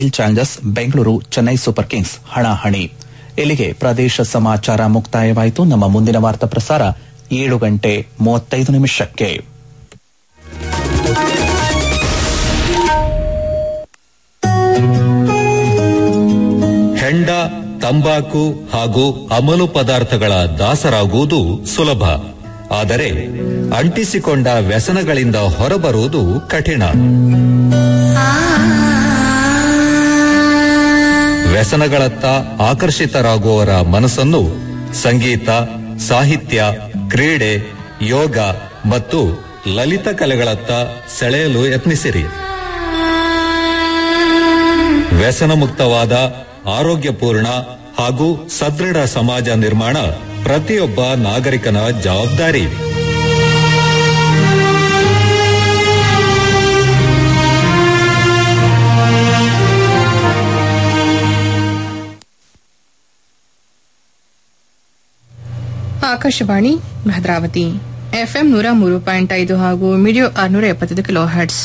Royal Challengers Bengaluru Chennai Super Kings ಹಣಾಹಣಿ ಇಲ್ಲಿಗೆ ಪ್ರದೇಶ ಸಮಾಚಾರ ಮುಕ್ತಾಯವಾಯಿತು ನಮ್ಮ ಮುಂದಿನ ವಾರ್ತಾ ಪ್ರಸಾರ ಏಳು ಗಂಟೆ ಮೂವತ್ತೈದು ನಿಮಿಷಕ್ಕೆ ಹೆಂಡ ತಂಬಾಕು ಹಾಗೂ ಅಮಲು ಪದಾರ್ಥಗಳ ದಾಸರಾಗುವುದು ಸುಲಭ ಆದರೆ ಅಂಟಿಸಿಕೊಂಡ ವ್ಯಸನಗಳಿಂದ ಹೊರಬರುವುದು ಕಠಿಣ ವ್ಯಸನಗಳತ್ತ ಆಕರ್ಷಿತರಾಗುವವರ ಮನಸ್ಸನ್ನು ಸಂಗೀತ ಸಾಹಿತ್ಯ ಕ್ರೀಡೆ ಯೋಗ ಮತ್ತು ಲಲಿತ ಕಲೆಗಳತ್ತ ಸೆಳೆಯಲು ಯತ್ನಿಸಿರಿ ವ್ಯಸನ ಮುಕ್ತವಾದ ಆರೋಗ್ಯಪೂರ್ಣ ಹಾಗೂ ಸದೃಢ ಸಮಾಜ ನಿರ್ಮಾಣ ಪ್ರತಿಯೊಬ್ಬ ನಾಗರಿಕನ ಜವಾಬ್ದಾರಿ ಆಕಾಶವಾಣಿ ಭದ್ರಾವತಿ ಎಫ್ಎಂ ನೂರ ಮೂರು ಪಾಯಿಂಟ್ ಐದು ಹಾಗೂ ಮೀಡಿಯೋ ಆರುನೂರ ಎಪ್ಪತ್ತೈದು ಕಿಲೋ ಹರ್ಟ್ಸ್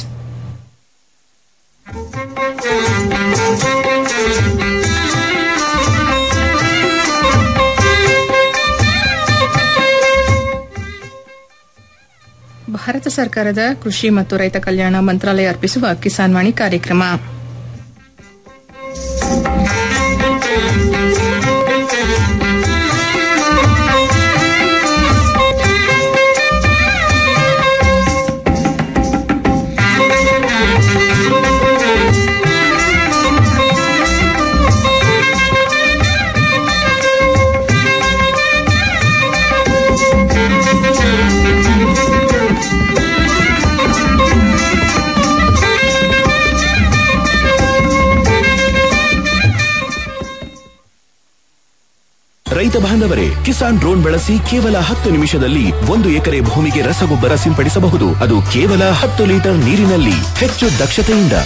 ಭಾರತ ಸರ್ಕಾರದ ಕೃಷಿ ಮತ್ತು ರೈತ ಕಲ್ಯಾಣ ಮಂತ್ರಾಲಯ ಅರ್ಪಿಸುವ ಕಿಸಾನ್ ವಾಣಿ ಕಾರ್ಯಕ್ರಮ ರೈತ ಬಾಂಧವರೇ ಕಿಸಾನ್ ಡ್ರೋನ್ ಬಳಸಿ ಕೇವಲ ಹತ್ತು ನಿಮಿಷದಲ್ಲಿ ಒಂದು ಎಕರೆ ಭೂಮಿಗೆ ರಸಗೊಬ್ಬರ ಸಿಂಪಡಿಸಬಹುದು ಅದು ಕೇವಲ ಹತ್ತು ಲೀಟರ್ ನೀರಿನಲ್ಲಿ ಹೆಚ್ಚು ದಕ್ಷತೆಯಿಂದ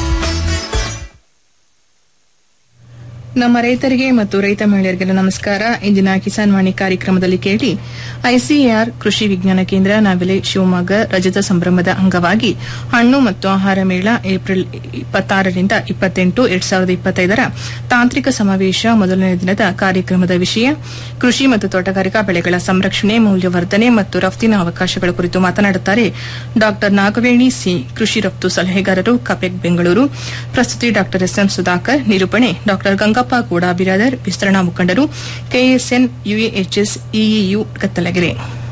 ನಮ್ಮ ರೈತರಿಗೆ ಮತ್ತು ರೈತ ಮಹಿಳೆಯರಿಗೆಲ್ಲ ನಮಸ್ಕಾರ ಇಂದಿನ ಕಿಸಾನ್ ವಾಣಿ ಕಾರ್ಯಕ್ರಮದಲ್ಲಿ ಕೇಳಿ ಐಸಿಎಆರ್ ಕೃಷಿ ವಿಜ್ಞಾನ ಕೇಂದ್ರ ನಾವೆಲೆ ಶಿವಮೊಗ್ಗ ರಜತ ಸಂಭ್ರಮದ ಅಂಗವಾಗಿ ಹಣ್ಣು ಮತ್ತು ಆಹಾರ ಮೇಳ ಏಪ್ರಿಲ್ ಇಪ್ಪತ್ತಾರರಿಂದ ಇಪ್ಪತ್ತೆಂಟು ಎರಡ್ ಸಾವಿರದ ಇಪ್ಪತ್ತೈದರ ತಾಂತ್ರಿಕ ಸಮಾವೇಶ ಮೊದಲನೇ ದಿನದ ಕಾರ್ಯಕ್ರಮದ ವಿಷಯ ಕೃಷಿ ಮತ್ತು ತೋಟಗಾರಿಕಾ ಬೆಳೆಗಳ ಸಂರಕ್ಷಣೆ ಮೌಲ್ಯವರ್ಧನೆ ಮತ್ತು ರಫ್ತಿನ ಅವಕಾಶಗಳ ಕುರಿತು ಮಾತನಾಡುತ್ತಾರೆ ಡಾ ನಾಗವೇಣಿ ಸಿ ಕೃಷಿ ರಫ್ತು ಸಲಹೆಗಾರರು ಕಪೆಕ್ ಬೆಂಗಳೂರು ಪ್ರಸ್ತುತಿ ಡಾ ಎಸ್ಎಂ ಸುಧಾಕರ್ ನಿರೂಪಣೆ ಡಾ ಗಂಗಪ್ಪ ಗೌಡ ಬಿರಾದರ್ ವಿಸ್ತರಣಾ ಮುಖಂಡರು ಕೆಎಸ್ಎನ್ ಯುಎಎಚ್ಎಸ್ ಇಇಯು ಕತ್ತಲಗೆರೆ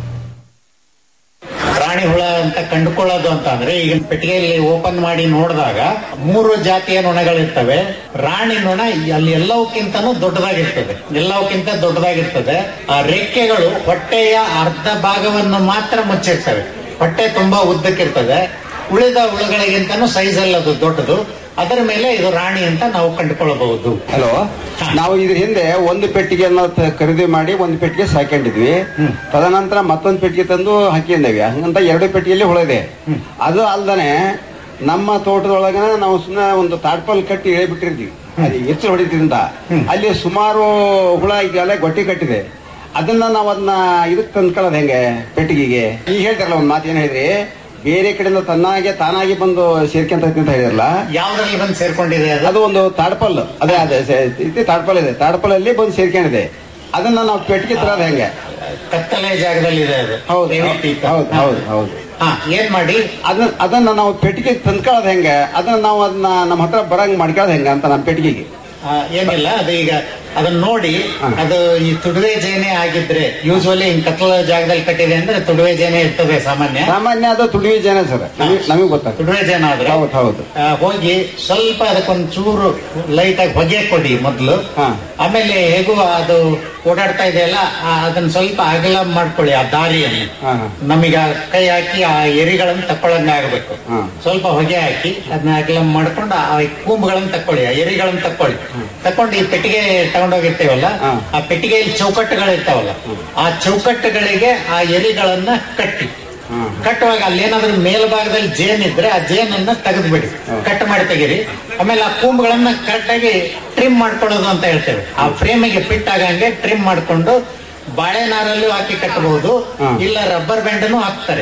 ರಾಣಿ ಹುಳ ಅಂತ ಕಂಡುಕೊಳ್ಳೋದು ಅಂತ ಅಂದ್ರೆ ಈಗ ಪೆಟ್ಟಿಗೆಯಲ್ಲಿ ಓಪನ್ ಮಾಡಿ ನೋಡಿದಾಗ ಮೂರು ಜಾತಿಯ ನೊಣಗಳಿರ್ತವೆ ರಾಣಿ ನೊಣ ಅಲ್ಲಿ ಎಲ್ಲವಕ್ಕಿಂತನೂ ದೊಡ್ಡದಾಗಿರ್ತದೆ ಎಲ್ಲವಕ್ಕಿಂತ ದೊಡ್ಡದಾಗಿರ್ತದೆ ಆ ರೆಕ್ಕೆಗಳು ಹೊಟ್ಟೆಯ ಅರ್ಧ ಭಾಗವನ್ನು ಮಾತ್ರ ಮುಚ್ಚಿರ್ತವೆ ಹೊಟ್ಟೆ ತುಂಬಾ ಉದ್ದಕ್ಕಿರ್ತದೆ ಉಳಿದ ಹುಳುಗಳಿಗಿಂತನೂ ಸೈಜ್ ಅಲ್ಲಿ ಅದು ದೊಡ್ಡದು ಅದರ ಮೇಲೆ ಇದು ರಾಣಿ ಅಂತ ನಾವು ಕಂಡುಕೊಳ್ಳಬಹುದು ಹಲೋ ನಾವು ಇದ್ರ ಹಿಂದೆ ಒಂದು ಪೆಟ್ಟಿಗೆಯನ್ನು ತ- ಖರೀದಿ ಮಾಡಿ ಒಂದು ಪೆಟ್ಟಿಗೆ ಸಾಕೊಂಡಿದ್ವಿ ತದನಂತರ ಮತ್ತೊಂದು ಪೆಟ್ಟಿಗೆ ತಂದು ಹಾಕಿದ್ದೇವೆ ಹಂಗಂತ ಎರಡು ಪೆಟ್ಟಿಗೆಯಲ್ಲಿ ಹುಳ ಇದೆ ಅದು ಅಲ್ದನೆ ನಮ್ಮ ತೋಟದೊಳಗನ ನಾವು ಸುಮ್ಮನೆ ಒಂದು ತಾಡ್ಪಲ್ ಕಟ್ಟಿ ಇಳಿಬಿಟ್ಟಿರ್ತೀವಿ ಅದು ಹೆಚ್ಚು ಹೊಡಿತಿದ್ರಿಂದ ಅಲ್ಲಿ ಸುಮಾರು ಹುಳ ಈಗಾಗಲೇ ಗೊಟ್ಟಿ ಕಟ್ಟಿದೆ ಅದನ್ನ ನಾವು ಅದನ್ನ ಇದಕ್ಕೆ ತಂದ್ಕೊಳ್ಳೋದು ಹೆಂಗೆ ಪೆಟ್ಟಿಗೆಗೆ ಈಗ ಹೇಳ್ತಾರಲ್ಲ ಒಂದು ಮಾತು ಏನ್ ಹೇಳಿದ್ರಿ ಬೇರೆ ಕಡೆಯಿಂದ ತನ್ನಾಗೆ ತಾನಾಗಿ ಬಂದು ಸೇರ್ಕೊಂತ ಅಂತ ಹೇಳಿರಲ್ಲ ಯಾವ್ದ್ರಲ್ಲಿ ಬಂದು ಸೇರ್ಕೊಂಡಿದೆ ಅದು ಅದು ಒಂದು ತಾಡ್ಪಲ್ ಅದೇ ಅದೇ ಸೆ- ಇದು ತಾಡ್ಪಲ್ ಇದೆ ತಾಡ್ಪಲ್ ಅಲ್ಲಿ ಬಂದು ಸೇರ್ಕೊಂಡಿದೆ ಅದನ್ನ ನಾವು ಪೆಟ್ಟಿಗೆ ತರೋದು ಹೆಂಗೆ ಕತ್ತಲೆ ಜಾಗದಲ್ಲಿ ಇದೆ ಅದು ಹೌದು ದಯವಿಟ್ಟು ಈ- ಹೌದು ಹೌದು ಹೌದು ಹಾ ಏನ್ ಮಾಡಿ ಅದನ್ನ ಅದನ್ನ ನಾವು ಪೆಟ್ಟಿಗೆ ತಂದ್ಕೊಳ್ಳೋದು ಹೆಂಗೆ ಅದನ್ನ ನಾವು ಅದನ್ನ ನಮ್ಮ ಹತ್ರ ಬರಂಗ್ ಮಾಡ್ಕೊಳ್ಳೋದು ಹೆಂಗೆ ಅಂತ ನಮ್ಮ ಪೆಟ್ಟಿಗೆಗೆ ಆ, ಏನಿಲ್ಲ ಅದು ಈಗ ಅದನ್ನ ನೋಡಿ ಅದು ಈ ತುಡುವೆ ಜೇನೆ ಆಗಿದ್ರೆ ಯೂಶುವಲಿ ಹಿಂಗ್ ಕತ್ಲ ಜಾಗದಲ್ಲಿ ಕಟ್ಟಿದೆ ಅಂದ್ರೆ ತುಡುವೆ ಜೇನೆ ಇರ್ತದೆ ಸಾಮಾನ್ಯ ಸಾಮಾನ್ಯ ಅದು ತುಳುವಿ ಜನ ಸರ್ ನಮಗೆ ಗೊತ್ತಾಗ್ತದೆ ತುಡುವೆ ಜೇನ ಆದ್ರೆ ಹೌದು ಹೌದು ಆ, ಹೋಗಿ ಸ್ವಲ್ಪ ಅದಕ್ಕೊಂದ್ ಚೂರು ಲೈಟ್ ಆಗಿ ಹೊಗೆ ಕೊಡಿ ಮೊದ್ಲು ಹಾ. ಆಮೇಲೆ ಹೇಗೂ ಅದು ಓಡಾಡ್ತಾ ಇದೆಯಲ್ಲ ಆ, ಅದನ್ನ ಸ್ವಲ್ಪ ಅಗಲ ಮಾಡ್ಕೊಳ್ಳಿ ಆ ದಾರಿಯನ್ನು ಹಾ, ಹಾ. ನಮೀಗ ಕೈ ಹಾಕಿ ಆ ಎರಿಗಳನ್ನು ತಕ್ಕೊಳ್ಳಂಗ ಆಗ್ಬೇಕು ಹಾ. ಸ್ವಲ್ಪ ಹೊಗೆ ಹಾಕಿ ಅದನ್ನ ಅಗಲ ಮಾಡ್ಕೊಂಡು ಆ ಕೂಂಬುಗಳನ್ನ ತಕ್ಕೊಳ್ಳಿ ಆ ಎರಿಗಳನ್ನ ತಕ್ಕೊಳ್ಳಿ ತಕೊಂಡು ಈ ಪೆಟ್ಟಿಗೆ ತಗೊಂಡೋಗಿರ್ತೇವಲ್ಲ ಹಾ. ಆ ಪೆಟ್ಟಿಗೆಯಲ್ಲಿ ಚೌಕಟ್ಟುಗಳಿರ್ತಾವಲ್ಲ ಆ ಚೌಕಟ್ಟುಗಳಿಗೆ ಆ ಎರಿಗಳನ್ನ ಕಟ್ಟಿ ಹಾ. ಕಟ್ಟುವಾಗ ಅಲ್ಲೇನಾದ್ರೂ ಮೇಲ್ಭಾಗದಲ್ಲಿ ಜೇನಿದ್ರೆ ಆ ಜೇನನ್ನ ತೆಗೆದ್ಬಿಡಿ ಕಟ್ ಮಾಡಿ ತೆಗೀರಿ ಆಮೇಲೆ ಆ ಕೂಂಬುಗಳನ್ನ ಕರೆಕ್ಟಾಗಿ ಟ್ರಿಮ್ ಮಾಡ್ಕೊಳ್ಳೋದು ಅಂತ ಹೇಳ್ತೇವೆ ಆ ಫ್ರೇಮಿಗೆ ಫಿಟ್ ಆಗಂಗೆ ಟ್ರಿಮ್ ಮಾಡ್ಕೊಂಡು ಬಾಳೆನಾರಲ್ಲೂ ಹಾಕಿ ಕಟ್ಟಬಹುದು ಹಾ. ಇಲ್ಲ ರಬ್ಬರ್ ಬ್ಯಾಂಡನ್ನು ಹಾಕ್ತಾರೆ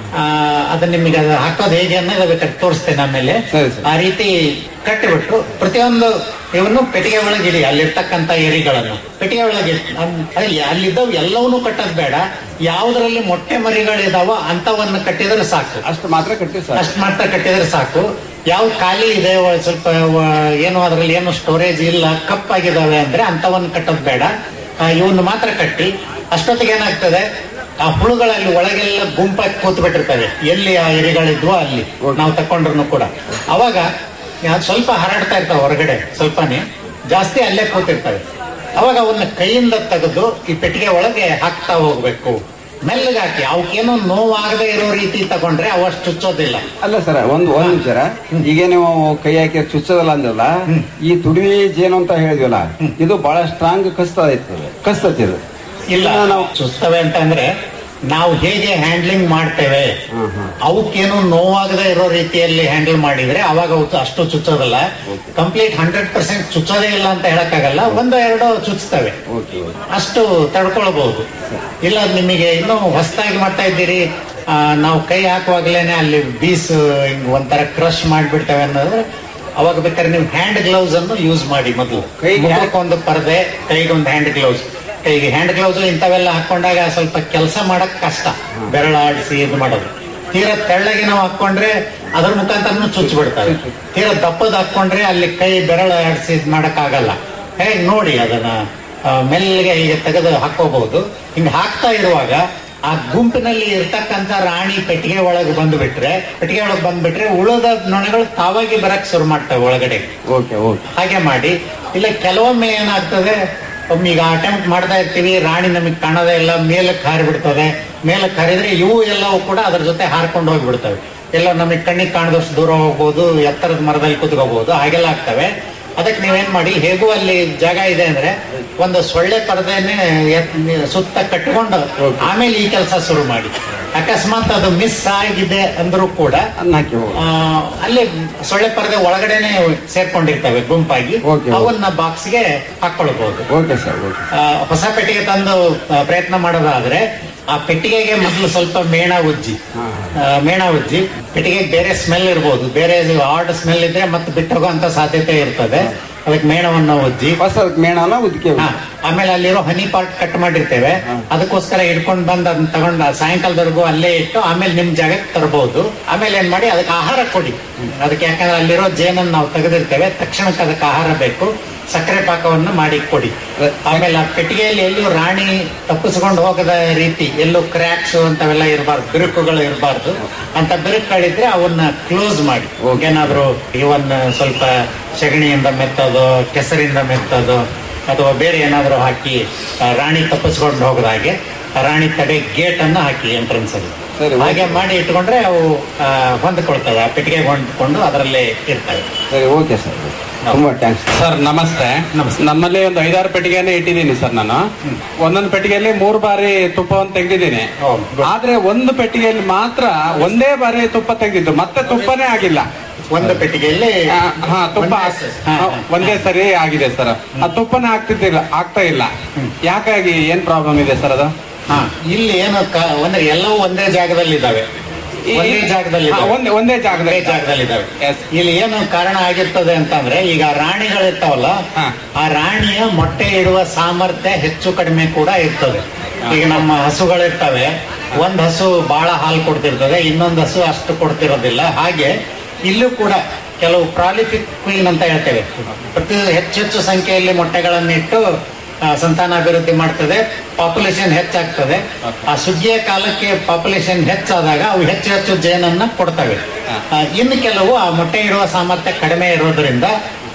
ಆ, ಅದನ್ನ ನಿಮಗೆ ಅದು ಹಾಕೋದು ಹೇಗೆ ಅನ್ನೋದು ಬೇಕಾದ್ರೆ ತೋರಿಸ್ತೇನೆ ಆಮೇಲೆ ಸರಿ, ಸರಿ. ಆ ರೀತಿ ಕಟ್ಟಿಬಿಟ್ಟು ಪ್ರತಿಯೊಂದು ಇವನ್ನು ಪೆಟ್ಟಿಗೆ ಒಳಗೆ ಇಡಿ ಅಲ್ಲಿರ್ತಕ್ಕಂಥ ಎರಿಗಳನ್ನು ಪೆಟ್ಟಿಗೆ ಒಳಗೆ ಇಟ್- ಅನ್- ಅಲ್ಲಿ ಅಲ್ಲಿದ್ದವು ಎಲ್ಲವನ್ನೂ ಕಟ್ಟೋದು ಬೇಡ ಯಾವುದರಲ್ಲಿ ಮೊಟ್ಟೆ ಮರಿಗಳಿದಾವೋ ಅಂತವನ್ನ ಕಟ್ಟಿದ್ರೆ ಸಾಕು ಅಷ್ಟು ಮಾತ್ರ ಕಟ್ಟಿ ಸರ್ ಅಷ್ಟು ಮಾತ್ರ ಕಟ್ಟಿದ್ರೆ ಸಾಕು ಯಾವ ಖಾಲಿ ಇದೆ ವ- ಸ್ವಲ್ಪ ವ- ಏನು ಅದರಲ್ಲಿ ಏನು ಸ್ಟೋರೇಜ್ ಇಲ್ಲ ಕಪ್ಪಾಗಿದ್ದಾವೆ ಅಂದ್ರೆ ಅಂತವನ್ನ ಕಟ್ಟೋದು ಬೇಡ ಆ, ಇವನ್ನ ಮಾತ್ರ ಕಟ್ಟಿ ಅಷ್ಟೊತ್ತಿಗೆ ಏನಾಗ್ತದೆ ಆ ಹುಳುಗಳಲ್ಲಿ ಒಳಗೆಲ್ಲ ಗುಂಪಾಗಿ ಕೂತ್ ಬಿಟ್ಟಿರ್ತವೆ ಎಲ್ಲಿ ಆ ಎರಿಗಳಿದ್ವೋ ಅಲ್ಲಿ ನಾವು ತಕೊಂಡ್ರು ಕೂಡ ಅವಾಗ ಅದು ಸ್ವಲ್ಪ ಹರಡ್ತಾ ಇರ್ತಾವೆ ಹೊರಗಡೆ ಸ್ವಲ್ಪನೇ ಜಾಸ್ತಿ ಅಲ್ಲೇ ಕೂತಿರ್ತವೆ ಅವಾಗ ಅವನ್ನ ಕೈಯಿಂದ ತೆಗೆದು ಈ ಪೆಟ್ಟಿಗೆ ಒಳಗೆ ಹಾಕ್ತಾ ಹೋಗ್ಬೇಕು ಮೆಲ್ಲಗೆ ಹಾಕಿ ಅವಕ್ಕೇನೋ ನೋವಾಗದೆ ಇರೋ ರೀತಿ ತಗೊಂಡ್ರೆ ಅವು ಅಷ್ಟು ಚುಚ್ಚೋದಿಲ್ಲ ಅಲ್ಲ ಸರ್ ಒಂದು ಒಂದ್ ವಿಚಾರ ಈಗ ನೀವು ಕೈ ಹಾಕಿ ಚುಚ್ಚೋದಲ್ಲ ಅಂದಲ್ಲ ಈ ತುಡಿ ಜೇನು ಅಂತ ಹೇಳಿದ್ವಲ್ಲ ಇದು ಬಹಳ ಸ್ಟ್ರಾಂಗ್ ಕಸ್ತಾ ಇತ್ತು ಕಸ್ತತಿ ಇದು ಇಲ್ಲ ಇದನ್ನ ನಾವು ಚುಸ್ತವೆ ಅಂತ ಅಂದ್ರೆ ನಾವು ಹೇಗೆ ಹ್ಯಾಂಡ್ಲಿಂಗ್ ಮಾಡ್ತೇವೆ ಅವಕ್ಕೇನು ನೋವಾಗದೆ ಇರೋ ರೀತಿಯಲ್ಲಿ ಹ್ಯಾಂಡಲ್ ಮಾಡಿದ್ರೆ ಅವಾಗ ಅವು ಅಷ್ಟು ಚುಚ್ಚೋದಲ್ಲ ಕಂಪ್ಲೀಟ್ ಹಂಡ್ರೆಡ್ ಪರ್ಸೆಂಟ್ ಚುಚ್ಚೋದೇ ಇಲ್ಲ ಅಂತ ಹೇಳಕ್ಕಾಗಲ್ಲ ಒಂದು ಎರಡು ಚುಚ್ತವೆ ಓಕೆ ಅಷ್ಟು ತಡ್ಕೊಳ್ಬಹುದು ಇಲ್ಲ ನಿಮಗೆ ಇನ್ನೂ ಹೊಸದಾಗಿ ಮಾಡ್ತಾ ಇದ್ದೀರಿ ಆ, ನಾವು ಕೈ ಹಾಕುವಾಗ್ಲೇನೆ ಅಲ್ಲಿ ಬೀಸ್ ಹಿಂಗ್ ಒಂಥರ ಕ್ರಶ್ ಮಾಡ್ಬಿಡ್ತೇವೆ ಅನ್ನೋದ್ರೆ ಅವಾಗ ಬೇಕಾದ್ರೆ ನೀವು ಹ್ಯಾಂಡ್ ಗ್ಲೌಸ್ ಅನ್ನು ಯೂಸ್ ಮಾಡಿ ಮೊದಲು ಕೈಗೆ ಒಂದು ಪರದೆ ಕೈಗೆ ಒಂದು ಹ್ಯಾಂಡ್ ಗ್ಲೌಸ್ ಕೈಗೆ ಹ್ಯಾಂಡ್ ಗ್ಲೌಸ್ ಇಂಥವೆಲ್ಲ ಹಾಕೊಂಡಾಗ ಸ್ವಲ್ಪ ಕೆಲಸ ಮಾಡಕ್ ಕಷ್ಟ ಬೆರಳಾಡಿಸಿ ಇದು ಮಾಡೋದು ತೀರಾ ತೆಳ್ಳಗೆ ನಾವು ಹಾಕೊಂಡ್ರೆ ಅದ್ರ ಮುಖಾಂತರ ಚುಚ್ಚಿ ಬಿಡ್ತವೆ ತೀರಾ ದಪ್ಪದ ಹಾಕೊಂಡ್ರೆ ಅಲ್ಲಿ ಕೈ ಬೆರಳು ಆಡಿಸಿ ಇದು ಮಾಡಕ್ ಆಗಲ್ಲ ಹೇಗೆ ನೋಡಿ ಅದನ್ನ ಆ, ಮೆಲ್ಲಗೆ ಹೀಗೆ ತೆಗೆದು ಹಾಕೋಬಹುದು ಹಿಂಗ್ ಹಾಕ್ತಾ ಇರುವಾಗ ಆ ಗುಂಪಿನಲ್ಲಿ ಇರ್ತಕ್ಕಂಥ ರಾಣಿ ಪೆಟ್ಟಿಗೆ ಒಳಗೆ ಬಂದ್ಬಿಟ್ರೆ ಪೆಟ್ಟಿಗೆ ಒಳಗೆ ಬಂದ್ಬಿಟ್ರೆ ಉಳಿದ ನೊಣಗಳು ತಾವಾಗಿ ಬರಕ್ ಶುರು ಮಾಡ್ತವೆ ಒಳಗಡೆ ಓಕೆ ಓಕೆ ಹಾಗೆ ಮಾಡಿ ಇಲ್ಲ ಕೆಲವೊಮ್ಮೆ ಏನಾಗ್ತದೆ ಒಮ್ಮೆ ಈಗ ಅಟೆಂಪ್ಟ್ ಮಾಡ್ತಾ ಇರ್ತೀವಿ ರಾಣಿ ನಮಗೆ ಕಾಣೋದೇ ಇಲ್ಲ ಮೇಲಕ್ಕೆ ಹಾರಿಬಿಡ್ತದೆ ಮೇಲಕ್ಕೆ ಹಾರಿದ್ರೆ ಇವು ಎಲ್ಲವೂ ಕೂಡ ಅದ್ರ ಜೊತೆ ಹಾರ್ಕೊಂಡು ಹೋಗ್ಬಿಡ್ತವೆ ಎಲ್ಲ ನಮಗೆ ಕಣ್ಣಿಗೆ ಕಾಣದಷ್ಟು ದೂರ ಹೋಗ್ಬೋದು ಎತ್ತರದ ಮರದಲ್ಲಿ ಕುತ್ಕೋಬಹುದು ಹಾಗೆಲ್ಲ ಆಗ್ತವೆ ಅದಕ್ಕೆ ನೀವೇನ್ ಮಾಡಿ ಹೇಗೂ ಅಲ್ಲಿ ಜಾಗ ಇದೆ ಅಂದ್ರೆ ಒಂದು ಸೊಳ್ಳೆ ಪರದೆನೆ ಎತ್- ಸುತ್ತ ಕಟ್ಕೊಂಡು ಆಮೇಲೆ ಈ ಕೆಲಸ ಶುರು ಮಾಡಿ ಅಕಸ್ಮಾತ್ ಅದು ಮಿಸ್ ಆಗಿದೆ ಅಂದ್ರೂ ಕೂಡ ಅನ್ನ ಹಾಕಿ ಹೋಗಿ ಆ, ಅಲ್ಲೇ ಸೊಳ್ಳೆ ಪರದೆ ಒಳಗಡೆನೆ ಸೇರ್ಕೊಂಡಿರ್ತವೆ ಗುಂಪಾಗಿ Okay. ಅವನ್ನ ಬಾಕ್ಸ್ಗೆ ಹಾಕೊಳ್ಬಹುದು ಓಕೆ ಸರ್ ಓಕೆ ಆ, ಹೊಸ ಪೆಟ್ಟಿಗೆ ತಂದು ಆ, ಪ್ರಯತ್ನ ಮಾಡೋದಾದ್ರೆ ಆ ಪೆಟ್ಟಿಗೆಗೆ ಮೊದಲು ಸ್ವಲ್ಪ ಮೇಣ ಉಜ್ಜಿ ಆ, ಮೇಣ ಉಜ್ಜಿ ಪೆಟ್ಟಿಗೆಗೆ ಬೇರೆ ಸ್ಮೆಲ್ ಇರ್ಬೋದು ಬೇರೆ ಆರ್ಡ್ ಸ್ಮೆಲ್ ಇದ್ರೆ ಮತ್ತೆ ಬಿಟ್ಟೋಗುವಂತ ಸಾಧ್ಯತೆ ಇರ್ತದೆ ಅದಕ್ಕೆ ಮೇಣವನ್ನು ಉಜ್ಜಿ ಹೊಸ ಮೇಣನ ಉದ್ಕೆ ಹಾ, ಆಮೇಲೆ ಅಲ್ಲಿರೋ ಹನಿ ಪಾರ್ಟ್ ಕಟ್ ಮಾಡಿರ್ತೇವೆ ಅದಕ್ಕೋಸ್ಕರ ಹಿಡ್ಕೊಂಡು ಬಂದು ಅದನ್ನ ತಗೊಂಡು ಸಾಯಂಕಾಲದವರೆಗೂ ಅಲ್ಲೇ ಇಟ್ಟು ಆಮೇಲೆ ನಿಮ್ ಜಾಗಕ್ಕೆ ತರಬಹುದು ಆಮೇಲೆ ಏನ್ ಮಾಡಿ ಅದಕ್ಕೆ ಆಹಾರ ಕೊಡಿ ಅದಕ್ಕೆ ಯಾಕಂದ್ರೆ ಅಲ್ಲಿರೋ ಜೇನನ್ನು ನಾವು ತೆಗೆದಿರ್ತೇವೆ ತಕ್ಷಣಕ್ಕೆ ಅದಕ್ಕೆ ಆಹಾರ ಬೇಕು ಸಕ್ಕರೆ ಪಾಕವನ್ನು ಮಾಡಿ ಕೊಡಿ ಆಮೇಲೆ ಆ ಪೆಟ್ಟಿಗೆಯಲ್ಲಿ ಎಲ್ಲೂ ರಾಣಿ ತಪ್ಪಿಸ್ಕೊಂಡು ಹೋಗದ ರೀತಿ ಎಲ್ಲೂ ಕ್ರ್ಯಾಕ್ಸ್ ಅಂತವೆಲ್ಲ ಇರಬಾರ್ದು ಬಿರುಕುಗಳು ಇರಬಾರ್ದು ಅಂತ ಬಿರುಕುಗಳಿದ್ರೆ ಅವನ್ನ ಕ್ಲೋಸ್ ಮಾಡಿ ಏನಾದ್ರು ಇವನ್ ಸ್ವಲ್ಪ ಸಗಣಿಯಿಂದ ಮೆತ್ತೋದು ಕೆಸರಿಂದ ಮೆತ್ತೋದು ಅಥವಾ ಬೇರೆ ಏನಾದರೂ ಹಾಕಿ ಆ, ರಾಣಿ ತಪ್ಪಿಸ್ಕೊಂಡು ಹೋಗದ ಹಾಗೆ ಆ ರಾಣಿ ತಡೆ ಗೇಟ್ ಅನ್ನು ಹಾಕಿ ಎಂಟ್ರೆನ್ಸ್ ಅಲ್ಲಿ ಸರಿ, ಓಕೆ. ಹಾಗೆ ಮಾಡಿ ಇಟ್ಕೊಂಡ್ರೆ ಅವು ಆ, ಹೊಂದ್ಕೊಳ್ತವೆ ಆ ಪೆಟ್ಟಿಗೆ ಹೊಂದ್ಕೊಂಡು ಅದರಲ್ಲೇ ಇರ್ತವೆ ಸರಿ ಓಕೆ ಸರ್ ತುಂಬಾ ಥ್ಯಾಂಕ್ಸ್ ಸರ್ ನಮಸ್ತೆ ನಮ್ಮಲ್ಲಿ ಒಂದು ಐದಾರು ಪೆಟ್ಟಿಗೆನೆ ಇಟ್ಟಿದ್ದೀನಿ ಸರ್ ನಾನು ಒಂದೊಂದು ಪೆಟ್ಟಿಗೆಯಲ್ಲಿ ಮೂರು ಬಾರಿ ತುಪ್ಪವನ್ನು ತೆಗೆದಿದ್ದೀನಿ Oh, good. ಆದ್ರೆ ಒಂದು ಪೆಟ್ಟಿಗೆಯಲ್ಲಿ ಮಾತ್ರ ಒಂದೇ ಬಾರಿ ತುಪ್ಪ ತೆಗೆದಿದ್ದು ಮತ್ತೆ ತುಪ್ಪನೇ ಆಗಿಲ್ಲ ಒಂದು ಪೆಟ್ಟಿಗೆಯಲ್ಲಿ ಆ, ಹಾ ತುಪ್ಪ ಒಂದೇ ಸ- ಹಾ, ಹಾ, ಹಾ. ಒಂದೇ ಸರಿ ಆಗಿದೆ ಸರ್ ಆ ತುಪ್ಪನೇ ಆಗ್ತಿದ್ದಿಲ್ಲ ಆಗ್ತಾ ಇಲ್ಲ ಯಾಕಾಗಿ ಏನ್ ಪ್ರಾಬ್ಲಮ್ ಇದೆ ಸರ್ ಅದು ಹಾ ಇಲ್ಲಿ ಏನು ಕ- ಅಂದ್ರೆ ಎಲ್ಲವೂ ಒಂದೇ ಜಾಗದಲ್ಲಿ ಇದಾವೆ ಈ- ಒಂದೇ ಜಾಗದಲ್ಲಿ ಹಾ, ಇದಾವೆ. ಒಂದೇ ಒಂದೇ ಜಾಗದಲ್ಲಿ ಒಂದೇ ಜಾಗದಲ್ಲಿ ಇದಾವೆ Yes. ಇಲ್ಲಿ ಏನು ಕಾರಣ ಆಗಿರ್ತದೆ ಅಂತಂದ್ರೆ ಈಗ ರಾಣಿಗಳಿರ್ತಾವಲ್ಲ ಹಾ. ಆ ರಾಣಿಯ ಮೊಟ್ಟೆ ಇಡುವ ಸಾಮರ್ಥ್ಯ ಹೆಚ್ಚು ಕಡಿಮೆ ಕೂಡ ಇರ್ತದೆ ಈಗ ನಮ್ಮ ಹಸುಗಳಿರ್ತವೆ ಒಂದ್ ಹಸು ಬಹಳ ಹಾಲು ಕೊಡ್ತಿರ್ತದೆ ಇನ್ನೊಂದು ಹಸು ಅಷ್ಟು ಕೊಡ್ತಿರೋದಿಲ್ಲ ಹಾಗೆ ಇಲ್ಲೂ ಕೂಡ ಕೆಲವು ಪ್ರಾಲಿಫಿಕ್ ಕ್ವೀನ್ ಅಂತ ಹೇಳ್ತೇವೆ ಪ್ರತಿ ಹೆಚ್ಚು ಹೆಚ್ಚು ಸಂಖ್ಯೆಯಲ್ಲಿ ಮೊಟ್ಟೆಗಳನ್ನಿಟ್ಟು ಆ, ಸಂತಾನಾಭಿವೃದ್ಧಿ ಮಾಡ್ತದೆ ಪಾಪ್ಯುಲೇಷನ್ ಹೆಚ್ಚಾಗ್ತದೆ ಆ ಸುಗ್ಗಿಯ ಕಾಲಕ್ಕೆ ಪಾಪ್ಯುಲೇಷನ್ ಹೆಚ್ಚಾದಾಗ ಅವು ಹೆಚ್ಚು ಹೆಚ್ಚು ಜೇನನ್ನ ಕೊಡ್ತವೆ ಆ, ಇನ್ನು ಕೆಲವು ಆ ಮೊಟ್ಟೆ ಇಡುವ ಸಾಮರ್ಥ್ಯ ಕಡಿಮೆ ಇರೋದ್ರಿಂದ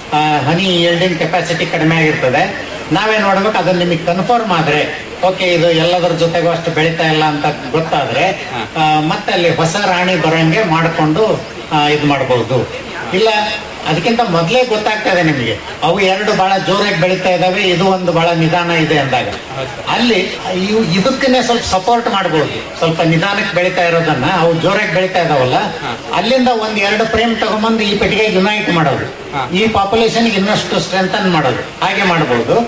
ಹನಿ ಈಲ್ಡಿಂಗ್ ಕೆಪಾಸಿಟಿ ಕಡಿಮೆ ಆಗಿರ್ತದೆ ನಾವೇನ್ ಮಾಡ್ಬೇಕು ಅದನ್ನ ನಿಮಗೆ ಕನ್ಫರ್ಮ್ ಆದ್ರೆ ಓಕೆ ಇದು ಎಲ್ಲದರ ಜೊತೆಗೂ ಅಷ್ಟು ಬೆಳೀತಾ ಇಲ್ಲ ಅಂತ ಗೊತ್ತಾದ್ರೆ ಆ, ಮತ್ತೆ ಅಲ್ಲಿ ಹೊಸ ರಾಣಿ ಬರೋಂಗೆ ಮಾಡಿಕೊಂಡು ಇದು ಮಾಡಬಹುದು ಇಲ್ಲ ಅದಕ್ಕಿಂತ ಮೊದಲೇ ಗೊತ್ತಾಗ್ತಾ ಇದೆ ನಿಮಗೆ ಅವು ಎರಡು ಬಹಳ ಜೋರಾಗಿ ಬೆಳೀತಾ ಇದಾವೆ ಇದು ಒಂದು ಬಹಳ ನಿಧಾನ ಇದೆ ಅಂದಾಗ ಅಲ್ಲಿ ಇವು ಇದಕ್ಕನ್ನೇ ಸ್ವಲ್ಪ ಸಪೋರ್ಟ್ ಮಾಡಬಹುದು ಸ್ವಲ್ಪ ನಿಧಾನಕ್ಕೆ ಬೆಳೀತಾ ಇರೋದನ್ನ ಅವು ಜೋರಾಗಿ ಬೆಳೀತಾ ಇದಾವಲ್ಲ ಅಲ್ಲಿಂದ ಒಂದ್ ಎರಡು ಫ್ರೇಮ್ ತಗೊಂಬಂದು ಈ ಪೆಟ್ಟಿಗೆ ಯುನೈಟ್ ಮಾಡೋದು ಈ ಪಾಪ್ಯುಲೇಷನ್ ಇನ್ನಷ್ಟು ಸ್ಟ್ರೆಂಥನ್ ಮಾಡೋದು ಹಾಗೆ ಮಾಡಬಹುದು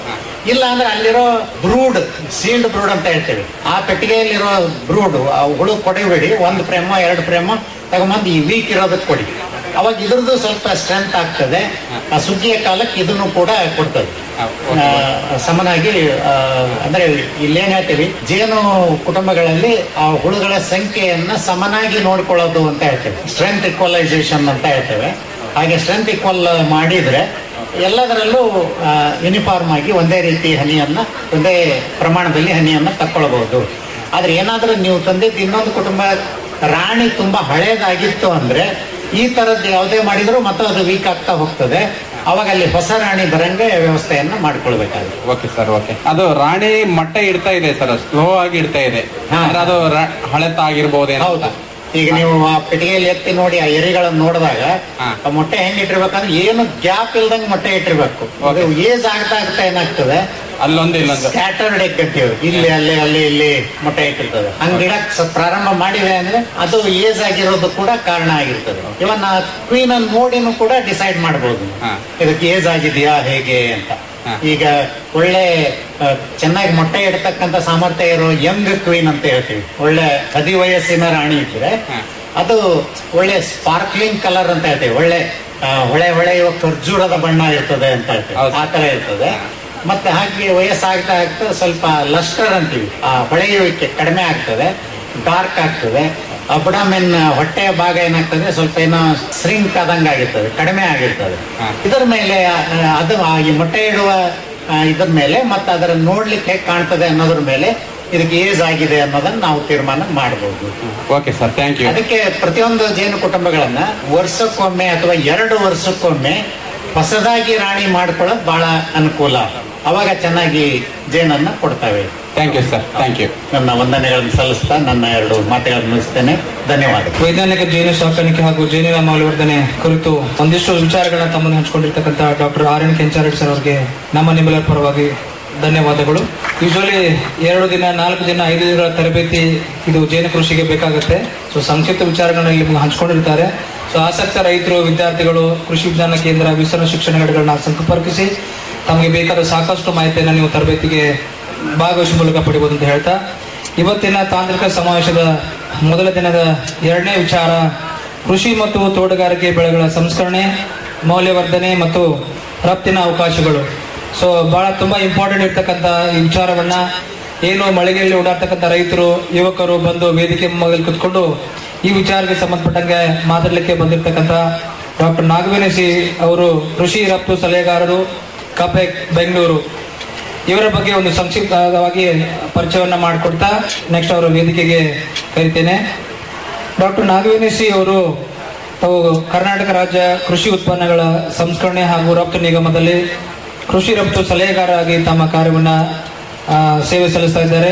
ಇಲ್ಲ ಅಂದ್ರೆ ಅಲ್ಲಿರೋ ಬ್ರೂಡ್ ಸೀಲ್ಡ್ ಬ್ರೂಡ್ ಅಂತ ಹೇಳ್ತೇವೆ ಆ ಪೆಟ್ಟಿಗೆಯಲ್ಲಿರೋ ಬ್ರೂಡ್ ಆ ಹುಳು ಕೊಡಿಬೇಡಿ ಒಂದು ಫ್ರೇಮು ಎರಡು ಫ್ರೇಮು ತಗೊಂಬಂದು ಈ ವೀಕ್ ಇರೋದಕ್ಕೆ ಕೊಡಿ ಅವಾಗ ಇದ್ರದ್ದು ಸ್ವಲ್ಪ ಸ್ಟ್ರೆಂತ್ ಆಗ್ತದೆ ಆ ಸುಗ್ಗಿಯ ಕಾಲಕ್ಕೆ ಇದನ್ನು ಕೂಡ ಕೊಡ್ತದೆ ಆ, ಸಮನಾಗಿ ಆ, ಅಂದ್ರೆ ಇಲ್ಲೇನ್ ಹೇಳ್ತೀವಿ ಜೇನು ಕುಟುಂಬಗಳಲ್ಲಿ ಆ ಹುಳುಗಳ ಸಂಖ್ಯೆಯನ್ನ ಸಮನಾಗಿ ನೋಡ್ಕೊಳ್ಳೋದು ಅಂತ ಹೇಳ್ತೇವೆ ಸ್ಟ್ರೆಂತ್ ಇಕ್ವಲೈಸೇಷನ್ ಅಂತ ಹೇಳ್ತೇವೆ ಹಾಗೆ ಸ್ಟ್ರೆಂತ್ ಈಕ್ವಲ್ ಮಾಡಿದ್ರೆ ಎಲ್ಲದರಲ್ಲೂ ಯೂನಿಫಾರ್ಮ್ ಆಗಿ ಒಂದೇ ರೀತಿ ಹನಿಯನ್ನ ಒಂದೇ ಪ್ರಮಾಣದಲ್ಲಿ ಹನಿಯನ್ನ ತಕ್ಕೊಳ್ಬಹುದು ಆದ್ರೆ ಏನಾದ್ರೂ ನೀವು ತಂದಿದ್ದು ಇನ್ನೊಂದು ಕುಟುಂಬ ರಾಣಿ ತುಂಬಾ ಹಳೇದಾಗಿತ್ತು ಅಂದ್ರೆ ಈ ತರದ್ದು ಯಾವುದೇ ಮಾಡಿದ್ರು ಮತ್ತೆ ಅದು ವೀಕ್ ಆಗ್ತಾ ಹೋಗ್ತದೆ ಅವಾಗ ಅಲ್ಲಿ ಹೊಸ ರಾಣಿ ಬರಂಗೆ ವ್ಯವಸ್ಥೆಯನ್ನ ಮಾಡ್ಕೊಳ್ಬೇಕಾಗುತ್ತೆ ಓಕೆ ಸರ್ ಓಕೆ ಅದು ರಾಣಿ ಮೊಟ್ಟೆ ಇಡ್ತಾ ಇದೆ ಸರ್ ಸ್ಲೋ ಆಗಿ ಇಡ್ತಾ ಇದೆ ಹಾ. ಅಂದ್ರೆ ಅದು ರ- ಹಳೆತ ಆಗಿರ್ಬೋದೇನೋ ಹೌದು ಈಗ ನೀವು ಆ ಪೆಟ್ಟಿಗೆಯಲ್ಲಿ ಎತ್ತಿ ನೋಡಿ ಆ ಎರಿಗಳನ್ನು ನೋಡಿದಾಗ ಹಾ. ಆ ಮೊಟ್ಟೆ ಹೆಂಗ್ ಇಟ್ಟಿರ್ಬೇಕಂದ್ರೆ ಏನು ಗ್ಯಾಪ್ ಇಲ್ದಂಗೆ ಮೊಟ್ಟೆ ಇಟ್ಟಿರ್ಬೇಕು ಅದು ಏಜ್ ಆಗ್ತಾ ಆಗ್ತಾ ಏನಾಗ್ತದೆ ಅಲ್ಲೊಂದು ಇಲ್ಲೊಂದು ಸ್ಕ್ಯಾಟರ್ಡ್ ಎಗ್ ಅಂತೀವಿ ಇಲ್ಲಿ ಅಲ್ಲಿ ಅಲ್ಲಿ ಇಲ್ಲಿ ಮೊಟ್ಟೆ ಇಟ್ಟಿರ್ತದೆ ಹಂಗ್ ಇಡಕ್ ಸ- ಪ್ರಾರಂಭ ಮಾಡಿವೆ ಅಂದ್ರೆ ಅದು ಏಜ್ ಆಗಿರೋದು ಕೂಡ ಕಾರಣ ಆಗಿರ್ತದೆ ಇವನ್ ಕ್ವೀನ್ ಅನ್ನು ನೋಡಿನೂ ಕೂಡ ಡಿಸೈಡ್ ಮಾಡಬಹುದು ಹಾ. ಇದಕ್ಕೆ ಏಜ್ ಆಗಿದೆಯಾ ಹೇಗೆ ಅಂತ ಹಾ. ಈಗ ಒಳ್ಳೆ ಆ, ಚೆನ್ನಾಗಿ ಮೊಟ್ಟೆ ಇಡ್ತಕ್ಕಂತ ಸಾಮರ್ಥ್ಯ ಇರೋ ಯಂಗ್ ಕ್ವೀನ್ ಅಂತ ಹೇಳ್ತೀವಿ ಒಳ್ಳೆ ಹದಿ ವಯಸ್ಸಿನ ರಾಣಿ ಇದ್ರೆ ಹಾ. ಅದು ಒಳ್ಳೆ ಸ್ಪಾರ್ಕ್ಲಿಂಗ್ ಕಲರ್ ಅಂತ ಹೇಳ್ತೀವಿ ಒಳ್ಳೆ ಆ, ಹೊಳೆ ಹೊಳೆಯುವ ಖರ್ಜೂರದ ಬಣ್ಣ ಇರ್ತದೆ ಅಂತ ಹೇಳ್ತೀವಿ ಹೌದು. ಆ ತರ ಇರ್ತದೆ ಮತ್ತೆ ಹಾಗೆ ವಯಸ್ಸಾಗ್ತಾ ಆಗ್ತಾ ಸ್ವಲ್ಪ ಲಸ್ಟರ್ ಅಂತೀವಿ ಆ ಹೊಳೆಯುವಿಕೆ ಕಡಿಮೆ ಆಗ್ತದೆ ಡಾರ್ಕ್ ಆಗ್ತದೆ ಅಬ್ಡಾಮಿನ್ ಹೊಟ್ಟೆಯ ಭಾಗ ಏನಾಗ್ತದೆ ಸ್ವಲ್ಪ ಏನೋ ಸ್ರಿಂಕ್ ಆದಂಗೆ ಆಗಿರ್ತದೆ ಕಡಿಮೆ ಆಗಿರ್ತದೆ ಹಾ. ಇದರ ಮೇಲೆ ಆ, ಅದು ಆ ಈ ಮೊಟ್ಟೆ ಇಡುವ ಆ, ಇದ್ರ ಮೇಲೆ ಮತ್ತೆ ಅದರ ನೋಡ್ಲಿಕ್ಕೆ ಹೇಗೆ ಕಾಣ್ತದೆ ಅನ್ನೋದ್ರ ಮೇಲೆ ಇದಕ್ಕೆ ಏಜ್ ಆಗಿದೆ ಅನ್ನೋದನ್ನ ನಾವು ತೀರ್ಮಾನ ಮಾಡಬಹುದು ಓಕೆ ಸರ್ ಥ್ಯಾಂಕ್ ಯು ಅದಕ್ಕೆ ಪ್ರತಿಯೊಂದು ಜೇನು ಕುಟುಂಬಗಳನ್ನ ವರ್ಷಕ್ಕೊಮ್ಮೆ ಅಥವಾ ಎರಡು ವರ್ಷಕ್ಕೊಮ್ಮೆ ಹೊಸದಾಗಿ ರಾಣಿ ಮಾಡ್ಕೊಳ್ಳೋದು ಬಹಳ ಅನುಕೂಲ ಅವಾಗ ಚೆನ್ನಾಗಿ ಜೇನನ್ನ ಕೊಡ್ತವೆ thank you sir thank you ನನ್ನ ವಂದನೆಗಳನ್ನು ಸಲ್ಲಿಸ್ತಾ ನನ್ನ ಎರಡು ಮಾತುಗಳನ್ನು ಮುಗಿಸ್ತೇನೆ ಧನ್ಯವಾದ ವೈಜ್ಞಾನಿಕ ಜೇನು ಸಾಕಾಣಿಕೆ ಹಾಗೂ ಜೇನಿನ ಮೌಲ್ಯವರ್ಧನೆ ಕುರಿತು ಒಂದಿಷ್ಟು ವಿಚಾರಗಳನ್ನ ತಮ್ಮನ್ನು ಹಂಚಿಕೊಂಡಿರ್ತಕ್ಕಂಥ doctor R N Kenchareddy sir ಅವರಿಗೆ ನಮ್ಮ ನಿಮ್ಮೆಲ್ಲರ ಪರವಾಗಿ ಧನ್ಯವಾದಗಳು ಯೂಶಲಿ ಎರಡು ದಿನ ನಾಲ್ಕು ದಿನ ಐದು ದಿನಗಳ ತರಬೇತಿ ಇದು ಜೇನು ಕೃಷಿಗೆ ಬೇಕಾಗುತ್ತೆ ಸೊ ಸಂಕ್ಷಿಪ್ತ ವಿಚಾರಗಳನ್ನ ಇಲ್ಲಿ ನಿಮ್ಗೆ ಹಂಚ್ಕೊಂಡಿರ್ತಾರೆ ಸೊ ಆಸಕ್ತ ರೈತರು ವಿದ್ಯಾರ್ಥಿಗಳು ಕೃಷಿ ವಿಜ್ಞಾನ ಕೇಂದ್ರ ವಿಸ್ತರಣಾ ಶಿಕ್ಷಣ ಘಟಕಗಳನ್ನ ಸಂಪರ್ಕಿಸಿ ತಮಗೆ ಬೇಕಾದ ಸಾಕಷ್ಟು ಮಾಹಿತಿಯನ್ನು ನೀವು ತರಬೇತಿಗೆ ಭಾಗವಹಿಸುವ ಮೂಲಕ ಪಡಿಬಹುದು ಅಂತ ಹೇಳ್ತಾ ಇವತ್ತಿನ ತಾಂತ್ರಿಕ ಸಮಾವೇಶದ ಮೊದಲ ದಿನದ ಎರಡನೇ ವಿಚಾರ ಕೃಷಿ ಮತ್ತು ತೋಟಗಾರಿಕೆ ಬೆಳೆಗಳ ಸಂಸ್ಕರಣೆ ಮೌಲ್ಯವರ್ಧನೆ ಮತ್ತು ರಫ್ತಿನ ಅವಕಾಶಗಳು ಸೊ ಬಹಳ ತುಂಬಾ ಇಂಪಾರ್ಟೆಂಟ್ ಇರ್ತಕ್ಕಂಥ ಈ ವಿಚಾರವನ್ನ ಏನು ಮಳೆಗೆಯಲ್ಲಿ ಓಡಾಡ್ತಕ್ಕಂಥ ರೈತರು ಯುವಕರು ಬಂದು ವೇದಿಕೆ ಮೊದಲು ಕುತ್ಕೊಂಡು ಈ ವಿಚಾರಕ್ಕೆ ಸಂಬಂಧಪಟ್ಟಂಗೆ ಮಾತಾಡಲಿಕ್ಕೆ ಬಂದಿರತಕ್ಕಂಥ ಡಾಕ್ಟರ್ ನಾಗವೇಣಸಿ ಅವರು ಕೃಷಿ ರಫ್ತು ಸಲಹೆಗಾರರು ಕಪೆಕ್ ಬೆಂಗಳೂರು ಇವರ ಬಗ್ಗೆ ಒಂದು ಸಂಕ್ಷಿಪ್ತವಾಗಿ ಪರಿಚಯವನ್ನ ಮಾಡಿಕೊಡ್ತಾ ನೆಕ್ಸ್ಟ್ ಅವರ ವೇದಿಕೆಗೆ ಕರಿತೇನೆ ಡಾಕ್ಟರ್ ನಾಗವೇಣಿಸಿ ಅವರು ತಾವು ಕರ್ನಾಟಕ ರಾಜ್ಯ ಕೃಷಿ ಉತ್ಪನ್ನಗಳ ಸಂಸ್ಕರಣೆ ಹಾಗೂ ರಫ್ತು ನಿಗಮದಲ್ಲಿ ಕೃಷಿ ರಫ್ತು ಸಲಹೆಗಾರರಾಗಿ ತಮ್ಮ ಕಾರ್ಯವನ್ನ ಆ, ಸೇವೆ ಸಲ್ಲಿಸ್ತಾ ಇದ್ದಾರೆ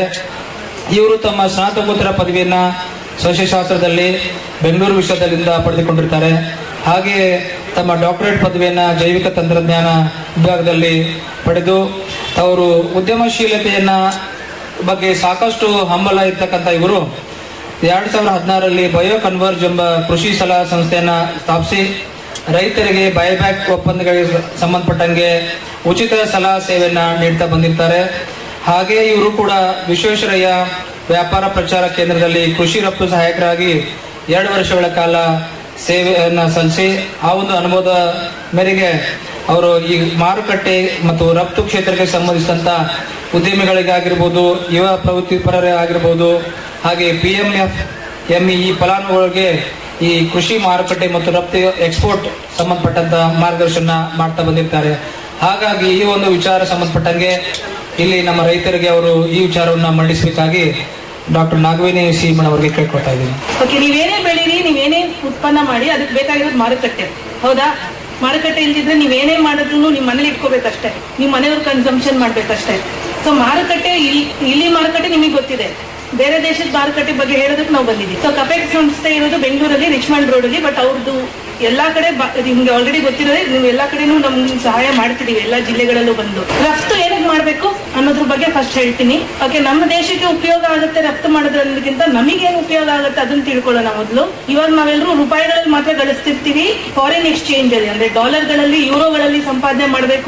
ಇವರು ತಮ್ಮ ಸ್ನಾತಕೋತ್ತರ ಪದವಿಯನ್ನ ಸಸ್ಯಶಾಸ್ತ್ರದಲ್ಲಿ ಬೆಂಗಳೂರು ವಿಶ್ವದಲ್ಲಿಂದ ಪಡೆದುಕೊಂಡಿರ್ತಾರೆ ಹಾಗೆ ತಮ್ಮ ಡಾಕ್ಟರೇಟ್ ಪದವಿಯನ್ನ ಜೈವಿಕ ತಂತ್ರಜ್ಞಾನ ವಿಭಾಗದಲ್ಲಿ ಪಡೆದು ಅವರು ಉದ್ಯಮಶೀಲತೆಯನ್ನ ಬಗ್ಗೆ ಸಾಕಷ್ಟು ಹಂಬಲ ಇರ್ತಕ್ಕಂಥ ಇವರು ಎರಡ್ ಸಾವಿರದ ಹದಿನಾರರಲ್ಲಿ ಬಯೋ ಕನ್ವರ್ಜ್ ಎಂಬ ಕೃಷಿ ಸಲಹಾ ಸಂಸ್ಥೆಯನ್ನ ಸ್ಥಾಪಿಸಿ ರೈತರಿಗೆ ಬೈಬ್ಯಾಕ್ ಒಪ್ಪಂದಗಳಿಗೆ ಸಂಬಂಧಪಟ್ಟಂಗೆ ಉಚಿತ ಸಲಹಾ ಸೇವೆಯನ್ನ ನೀಡ್ತಾ ಬಂದಿರ್ತಾರೆ ಹಾಗೆ ಇವರು ಕೂಡ ವಿಶ್ವೇಶ್ವರಯ್ಯ ವ್ಯಾಪಾರ ಪ್ರಚಾರ ಕೇಂದ್ರದಲ್ಲಿ ಕೃಷಿ ರಫ್ತು ಸಹಾಯಕರಾಗಿ ಎರಡು ವರ್ಷಗಳ ಕಾಲ ಸೇವೆಯನ್ನ ಸಲ್ಲಿಸಿ ಆ ಒಂದು ಅನುಭವದ ಮೇರೆಗೆ ಅವರು ಈ ಮಾರುಕಟ್ಟೆ ಮತ್ತು ರಫ್ತು ಕ್ಷೇತ್ರಕ್ಕೆ ಸಂಬಂಧಿಸಿದಂತ ಉದ್ಯಮಿಗಳಿಗಾಗಿರ್ಬೋದು ಯುವ ಪ್ರವೃತ್ತಿಪರರೇ ಆಗಿರ್ಬೋದು ಹಾಗೆ ಪಿ ಎಂ ಎಫ್ ಎಂಇ ಈ ಫಲಾನುಭವಿಗಳಿಗೆ ಈ ಕೃಷಿ ಮಾರುಕಟ್ಟೆ ಮತ್ತು ರಫ್ತು ಎಕ್ಸ್ಪೋರ್ಟ್ ಸಂಬಂಧಪಟ್ಟಂತ ಮಾರ್ಗದರ್ಶನ ಮಾಡ್ತಾ ಬಂದಿರ್ತಾರೆ ಹಾಗಾಗಿ ಈ ಒಂದು ವಿಚಾರ ಸಂಬಂಧಪಟ್ಟಂಗೆ ಇಲ್ಲಿ ನಮ್ಮ ರೈತರಿಗೆ ಅವರು ಈ ವಿಚಾರವನ್ನ ಮಂಡಿಸಬೇಕಾಗಿ ಡಾಕ್ಟರ್ ನಾಗವೇಣಿ ಸಿ ಅವರಿಗೆ ಕೇಳ್ಕೊಳ್ತಾ ಇದ್ದೀನಿ ಓಕೆ ನೀವೇನೇ ಬೆಳೀರಿ ನೀವೇನೇ ಉತ್ಪನ್ನ ಮಾಡಿ ಅದಕ್ಕೆ ಬೇಕಾಗಿರೋದು ಮಾರುಕಟ್ಟೆ ಹೌದಾ ಮಾರುಕಟ್ಟೆ ಇಲ್ದಿದ್ರೆ ನೀವೇನೇ ಮಾಡಿದ್ರು ನಿಮ್ ಮನೇಲಿ ಇಟ್ಕೋಬೇಕಷ್ಟೇ ನಿಮ್ ಮನೆಯವ್ರ ಕನ್ಸಂಪ್ಷನ್ ಮಾಡ್ಬೇಕಷ್ಟೇ ಸೊ ಮಾರುಕಟ್ಟೆ ಇಲ್ಲಿ ಇಲ್ಲಿ ಮಾರುಕಟ್ಟೆ ನಿಮಗೆ ಗೊತ್ತಿದೆ ಬೇರೆ ದೇಶದ ಮಾರುಕಟ್ಟೆ ಬಗ್ಗೆ ಹೇಳೋದಕ್ಕೆ ನಾವು ಬಂದಿದ್ದೀವಿ ಸೊ ಕಪೆಕ್ ಸಂಸ್ಥೆ ಇರೋದು ಬೆಂಗಳೂರಲ್ಲಿ ರಿಚ್ಮಂಡ್ ರೋಡ್ ಅಲ್ಲಿ ಬಟ್ ಅವ್ರದ್ದು ಎಲ್ಲಾ ಕಡೆ ಬ- ನಿಮ್ಗೆ ಆಲ್ರೆಡಿ ಗೊತ್ತಿರೋದೇ ನೀವು ಎಲ್ಲಾ ಕಡೆನೂ ನಮ್ಗೆ ಸಹಾಯ ಮಾಡ್ತಿದೀವಿ ಎಲ್ಲಾ ಜಿಲ್ಲೆಗಳಲ್ಲೂ ಬಂದು ರಫ್ತು ಏನಕ್ಕೆ ಮಾಡ್ಬೇಕು ಅನ್ನೋದ್ರ ಬಗ್ಗೆ ಫಸ್ಟ್ ಹೇಳ್ತೀನಿ ಓಕೆ ನಮ್ಮ ದೇಶಕ್ಕೆ ಉಪಯೋಗ ಆಗುತ್ತೆ ರಫ್ತು ಮಾಡೋದ್ರಕ್ಕಿಂತ ನಮಗೇನು ಉಪಯೋಗ ಆಗುತ್ತೆ ಅದನ್ನ ತಿಳ್ಕೊಳ್ಳೋಣ ಮೊದಲು ಇವಾಗ ನಾವೆಲ್ಲರೂ ರೂಪಾಯಿಗಳಲ್ಲಿ ಮಾತ್ರ ಗಳಿಸ್ತಿರ್ತೀವಿ ಫಾರಿನ್ ಎಕ್ಸ್ಚೇಂಜ್ ಅಲ್ಲಿ ಅಂದ್ರೆ ಡಾಲರ್ಗಳಲ್ಲಿ ಯೂರೋಗಳಲ್ಲಿ ಸಂಪಾದನೆ ಮಾಡಬೇಕು